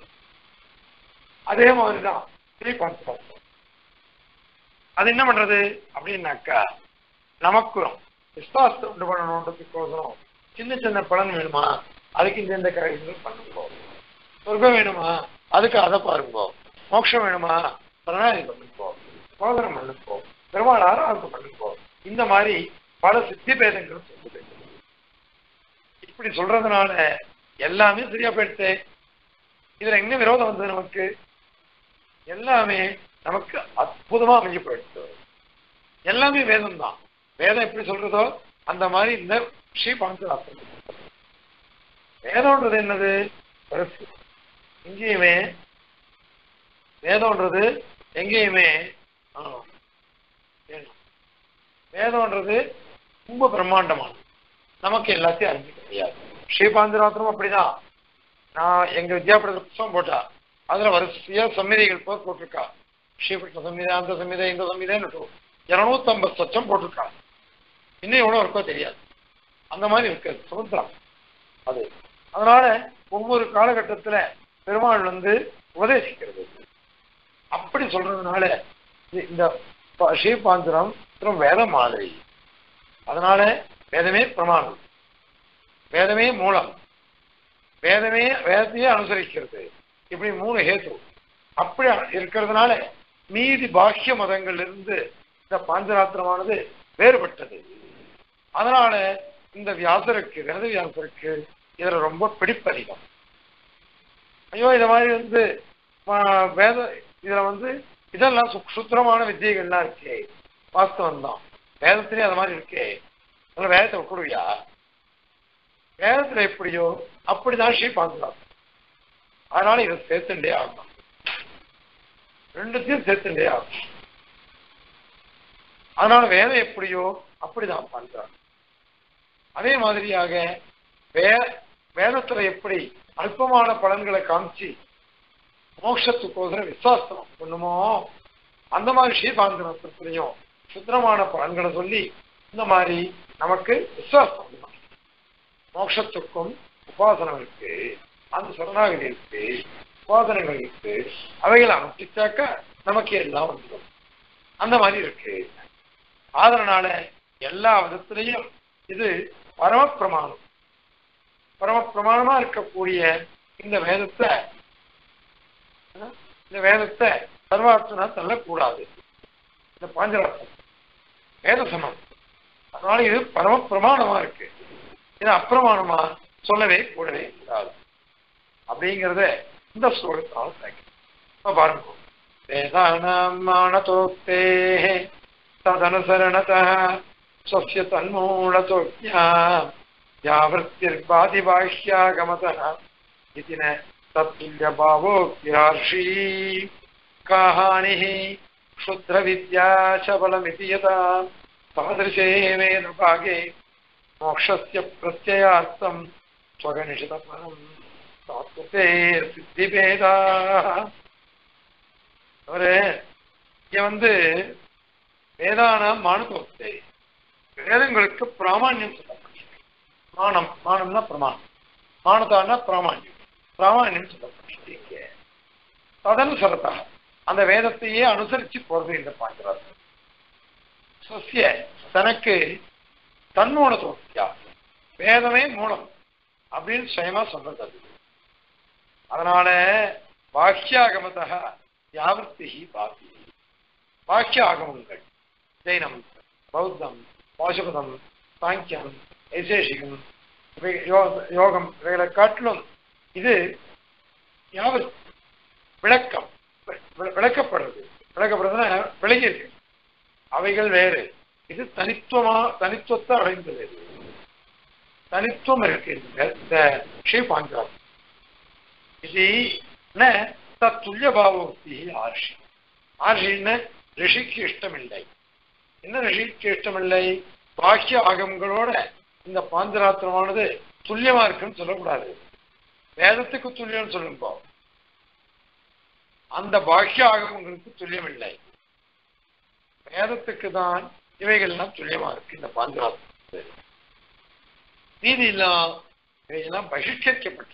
அதே மாதிரிதான் ஸ்ரீகாந்த் அது என்ன பண்றது அப்படின்னாக்கா நமக்கும் விஸ்வாசத்தை உண்டு பண்ணணுன்றதுக்கோசரம் சின்ன சின்ன பலன் வேணுமா அதுக்கு இந்த இந்த காரியங்கள் பண்ணுங்க சொர்க்கம் வேணுமா அதுக்கு அதை பாருங்க மோட்சம் வேணுமா பிரணாதி பண்ணுங்கோ சோதனம் பண்ணுங்கோ பெருமாள் ஆராதனை பண்ணுங்கோ இந்த மாதிரி பல சித்தி பேதங்கள் சொல்லுது இப்படி சொல்றதுனால எல்லாமே சரியா போயிடுச்சு இதுல என்ன விரோதம் வந்தது நமக்கு எல்லாமே நமக்கு அற்புதமா அமைஞ்சு போயிடுச்சு எல்லாமே வேதம் தான் வேதம் எப்படி சொல்றதோ அந்த மாதிரி இந்த ஸ்ரீ பாஞ்சராத்திரம் வேதம்ன்றது என்னது பெருசு எங்கேயுமே வேதம்ன்றது எங்கேயுமே ஆ, வேணும். வேதம்ன்றது ரொம்ப பிரம்மாண்டமானது நமக்கு எல்லாத்தையும் அறிஞ்சிக்க முடியாது ஸ்ரீபாந்திராத்திரம் அப்படிதான் நான் எங்க வித்யாபீடத்தில் புத்தகம் போட்டா அதுல வரிசையா சம்மிதைகள் போர் போட்டிருக்கா ஸ்ரீகிருஷ்ண சம்மிதை அந்த சம்மிதை இந்த சம்மிதைன்னு இருநூத்தம்பது சச்சம் போட்டிருக்கா இன்னும் எவ்வளவு இருக்கோ தெரியாது அந்த மாதிரி இருக்காது சுதந்திரம் அது அதனால ஒவ்வொரு காலகட்டத்துல பெருமாள் வந்து உபதேசிக்கிறது அப்படி சொல்றதுனால இது- இந்த ப- ஸ்ரீபாந்திரம் மற்றும் வேதம் மாதிரி அதனால வேதமே பிரமாணம் வேதமே மூலம் வேதமே வேதத்தையே அனுசரிக்கிறது இப்படி மூணு ஹேத்து அப்படி இருக்கிறதுனால மீதி பாக்கிய மதங்கள்ல இருந்து இந்த பாஞ்சராத்திரமானது வேறுபட்டது அதனால இந்த வியாசருக்கு வேத வியாசருக்கு இதுல ரொம்ப பிடிப்பதிகம் ஐயோ இத மாதிரி வந்து ஆ, வேத இதுல வந்து இதெல்லாம் சுக்ஷுத்திரமான வித்தியைகள்லாம் இருக்கே வாஸ்தவம் தான் வேதத்திலேயே அது மாதிரி இருக்கே அதனால வேதத்தை விட்டுடுவியா வேதத்துல எப்படியோ அப்படிதான் ஸ்ரீ பார்க்கலாம் அதனால இதை சேர்த்துட்டே ஆகணும் ரெண்டுத்தையும் சேர்த்துட்டே ஆகணும் அதனால வேதம் எப்படியோ அப்படிதான் பண்றாங்க அதே மாதிரியாக வே வேதத்துல எப்படி அல்பமான பலன்களை காமிச்சு மோட்சத்துக்கோசரம் விசுவாசம் பண்ணுமோ அந்த மாதிரி ஸ்ரீபாந்தனத்திலையும் சுத்திரமான பலன்களை சொல்லி இந்த மாதிரி நமக்கு விசுவாசம் பண்ணணும். மோட்சத்துக்கும் உபாசனம் இருக்கு அந்த சரணாகதி இருக்கு உபாசனங்கள் இருக்கு அவைகளை அனுப்பிச்சாக்க நமக்கு எல்லாம் வந்துடும் அந்த மாதிரி இருக்கு அதனால எல்லா விதத்திலையும் இது பரமப்பிரமாணம் பரமப்பிரமாணமா இருக்கக்கூடிய இந்த வேதத்தை அஹ், இந்த வேதத்தை சர்வார்த்தனா தள்ளக்கூடாது இந்த பாஞ்சரார்த்தம் வேத சமம் அதனால இது பரமப்பிரமாணமா இருக்கு இது அப்பிரமாணமா சொல்லவே கூடவே கூடாது அப்படிங்கிறத இந்த ஸ்லோகத்தால் இப்ப பாருங்க வேதானாம் மானதோக்தே ததனுசரணத स्वस्य तन्मूलतोज्ञा यावृत्तिर्बाधिबाह्यागमतः इति न तत्तुल्यभावोऽप्यार्षी का हानिः क्षुद्रविद्या च बलमिति यथा तादृशे वेदभागे मोक्षस्य प्रत्ययार्थं स्वगनिषितफलम् तात्वते सिद्धिभेदाः அவரு இங்க வந்து வேதானாம் மானுதோக்தே வேதங்களுக்கு பிராமான்யம் சொல்லப்பட்டிருக்கு மானம் மானம்னா பிரமாணம் மானதானா பிராமான்யம் பிராமான்யம் சொல்லப்பட்டிருக்கு ததனுசரத்தா அந்த வேதத்தையே அனுசரிச்சு போறது இந்த பாஞ்சராத்திரம் சசிய தனக்கு தன்மூல தோக்கியா வேதமே மூலம் அப்படின்னு சுயமா சொன்னது அது அதனால வாக்கியாகமதா யாவர்த்தி பாக்கி வாக்கிய ஆகமங்கள் ஜெயினம் பௌத்தம் பாசுபதம் சாங்கியம் வைசேஷிகம் இவை யோ- யோகம் இவைகளை காட்டிலும் இது யாவது விளக்கம் வி- விளக்கப்படுறது விளக்கப்படுறதுன்னா விலகி இருக்கு அவைகள் வேறு இது தனித்துவமா தனித்துவத்தை அடைந்தது இது. தனித்துவம் இருக்கு இந்த இந்த ஸ்ரீபாஞ்சரம் இது ந தத்துல்ய பாவத்தி ஆர்ஷி ஆர்ஷின்னு ரிஷிக்கு இஷ்டமில்லை என்ன ரிஷிக்கு இஷ்டமில்லை பாக்கிய ஆகமங்களோட இந்த பாஞ்சராத்திரமானது துல்லியமா இருக்குன்னு சொல்லக்கூடாது வேதத்துக்கு துல்லியம்னு சொல்லுங்க அந்த பாக்கிய ஆகமங்களுக்கு துல்லியம் இல்லை வேதத்துக்கு தான் இவைகள்லாம் துல்லியமா இருக்கு இந்த பாஞ்சராத்திரம் நீதி எல்லாம் இவையெல்லாம் பகிஷ்கரிக்கப்பட்டு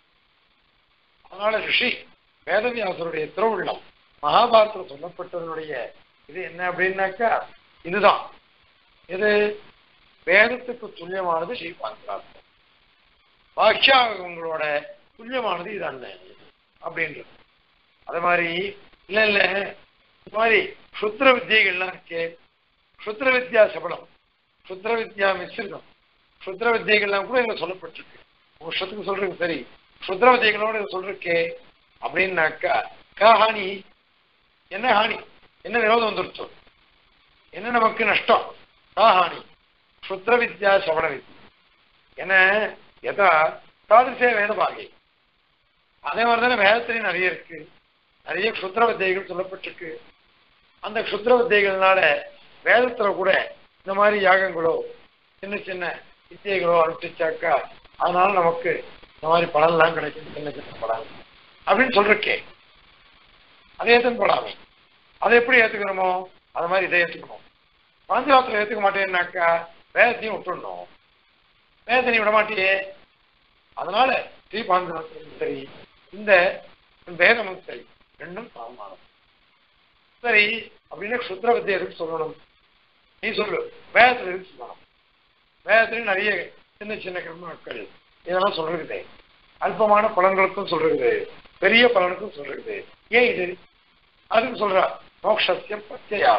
அதனால ரிஷி வேதவியாசருடைய திருவுள்ளம் மகாபாரத்தில் சொல்லப்பட்டதனுடைய இது என்ன அப்படின்னாக்கா இதுதான் இது வேதத்துக்கு துல்லியமானது ஸ்ரீ பாஞ்சராத்திரம் பாக்கியாகங்களோட துல்லியமானது இது அண்ணன் அப்படின்றது அது மாதிரி இல்ல இல்ல இது மாதிரி சுத்திர வித்தியைகள்லாம் இருக்கே சுத்திர வித்யா சபலம் சுத்திர வித்யா மிஸ்ரிதம் சுத்திர வித்தியைகள்லாம் கூட இதுல சொல்லப்பட்டிருக்கு வருஷத்துக்கு சொல்றீங்க சரி சுத்திர வித்தியைகளோட இது சொல்றக்கே அப்படின்னாக்கா கா ஹானி என்ன ஹானி என்ன விரோதம் வந்துருச்சு என்ன நமக்கு நஷ்டம் கா ஹானி சுத்திர வித்யா சவண வித்யா என்ன எதா தாதிசே வேதபாகை அதே மாதிரி தானே வேதத்திலையும் நிறைய இருக்கு நிறைய க்ஷுத்ர வித்தியைகள் சொல்லப்பட்டிருக்கு அந்த க்ஷுத்ர வித்தியைகள்னால வேதத்துல கூட இந்த மாதிரி யாகங்களோ சின்ன சின்ன வித்தியைகளோ அனுப்பிச்சாக்கா அதனால நமக்கு இந்த மாதிரி பலன்லாம் கிடைக்கும் சின்ன சின்ன பலன் அப்படின்னு சொல்றக்கே அதை ஏற்றுன்னு போடாமே அதை எப்படி ஏத்துக்கணுமோ அது மாதிரி இதை ஏத்துக்கணும் பாஞ்சராத்திரம் ஏத்துக்க மாட்டேன்னாக்கா வேதத்தையும் விட்டுடணும் வேதனை விட மாட்டியே அதனால ஸ்ரீ பாஞ்சராத்திரம் சரி இந்த வேதமும் சரி ரெண்டும் சமமானது சரி அப்படின்னு சுத்திர வித்தியை எதுக்கு சொல்லணும் நீ சொல்லு வேதத்துல எதுக்கு சொல்லணும் வேதத்துலயும் நிறைய சின்ன சின்ன கர்மாக்கள் இதெல்லாம் சொல்றது அல்பமான பலன்களுக்கும் சொல்றது பெரிய பலனுக்கும் சொல்றது ஏன் இது அதுக்கு சொல்றா மோக்ஷத்திய பிரத்யா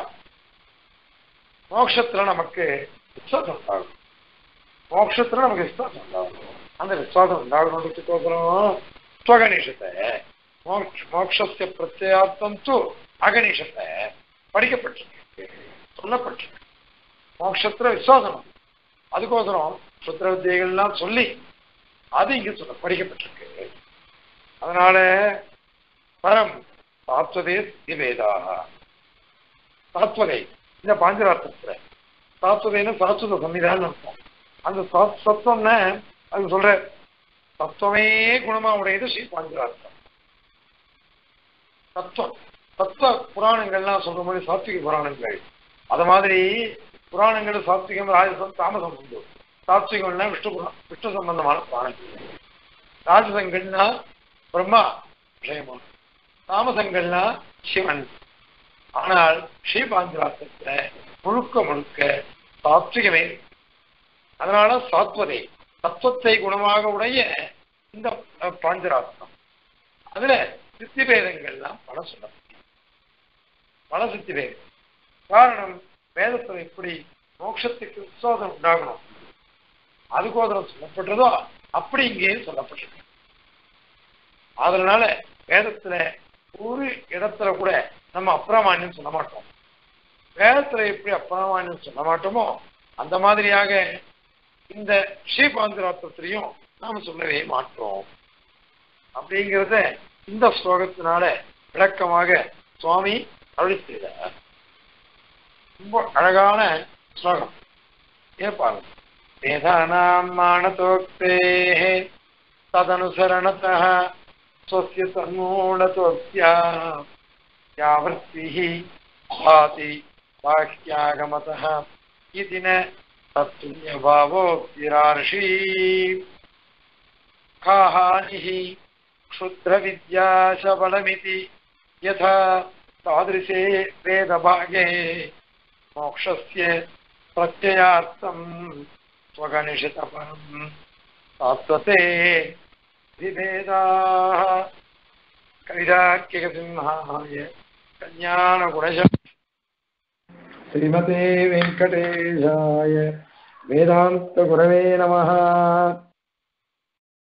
மோட்சத்துல நமக்கு விசுவாசம் உண்டாகும் மோட்சத்துல நமக்கு விசுவாசம் உண்டாகும் அந்த விசுவாசம் உண்டாகணுன்றதுக்கோசரம் ஸ்வகணிஷத்தை மோக்ஷ மோக்ஷஸ்ய பிரத்யார்த்தம் து அகனிஷத்தை படிக்கப்பட்டிருக்கு சொல்லப்பட்டிருக்கு மோட்சத்துல விசுவாசம் அதுக்கோசரம் சுத்திர வித்தியைகள்லாம் சொல்லி அது இங்க சொல்ல படிக்கப்பட்டிருக்கு அதனால பரம் தாத்வதே திவேதாக தாத்வதை இந்த பாஞ்சரார்த்தத்துல தாத்வதைன்னு சாஸ்வத சன்னிதானம் இருக்கும் அந்த சத்- சத்துவம்னா அது சொல்ற தத்துவமே குணமா உடையது ஸ்ரீ பாஞ்சரார்த்தம் தத்துவம் தத்துவ புராணங்கள்லாம் சொல்ற மாதிரி சாத்விக புராணங்கள் அது மாதிரி புராணங்கள் சாத்விகம் ராஜசம் தாமசம் உண்டு சாத்விகம்னா விஷ்ணு புரா- விஷ்ணு சம்பந்தமான புராணங்கள் ராஜசங்கள்னா பிரம்மா விஷயமா தாமசங்கள்னா சிவன் ஆனால் ஸ்ரீபாந்திராசத்துல முழுக்க முழுக்க சாத்விகமே இருக்கு. அதனால சாத்வதை தத்துவத்தை குணமாக உடைய இந்த அஹ், பாஞ்சராசனம் அதுல சித்தி பேதங்கள்லாம் பல சொல்ல பல சித்தி பேதம் காரணம் வேதத்துல எப்படி மோட்சத்துக்கு விசுவாசம் உண்டாகணும் அதுக்கோதரம் சொல்லப்பட்டதோ அப்படி இங்கேயும் சொல்லப்பட்டிருக்கு அதனால வேதத்துல ஒரு இடத்துல கூட நம்ம அப்பிரமானியம் சொல்ல மாட்டோம் வேதத்துல எப்படி அப்பிரமானியம் சொல்ல மாட்டோமோ அந்த மாதிரியாக இந்த ஸ்ரீபாந்திராத்திரத்திலையும் நாம சொல்லவே மாட்டோம் அப்படிங்கிறத இந்த ஸ்லோகத்தினால விளக்கமாக சுவாமி அருளி செய்தார் ரொம்ப அழகான ஸ்லோகம் ஏற்பாங்க வேதானாம் மானதோக்தே ததனுசரணத்தः स्वस्य तन्मूलतोऽस्या या वृत्तिः भाति बाह्यागमतः इति न तत्तुल्यभावोक्तिरार्षी का हानिः क्षुद्रविद्याशबलमिति यथा तादृशे वेदभागे मोक्षस्य प्रत्ययार्थम् स्वगनिषितपरम् तात्वते विभेदाः कविदाख्यकसिंहाय कल्याणगुणश श्रीमते वेङ्कटेशाय वेदान्तगुरवे नमः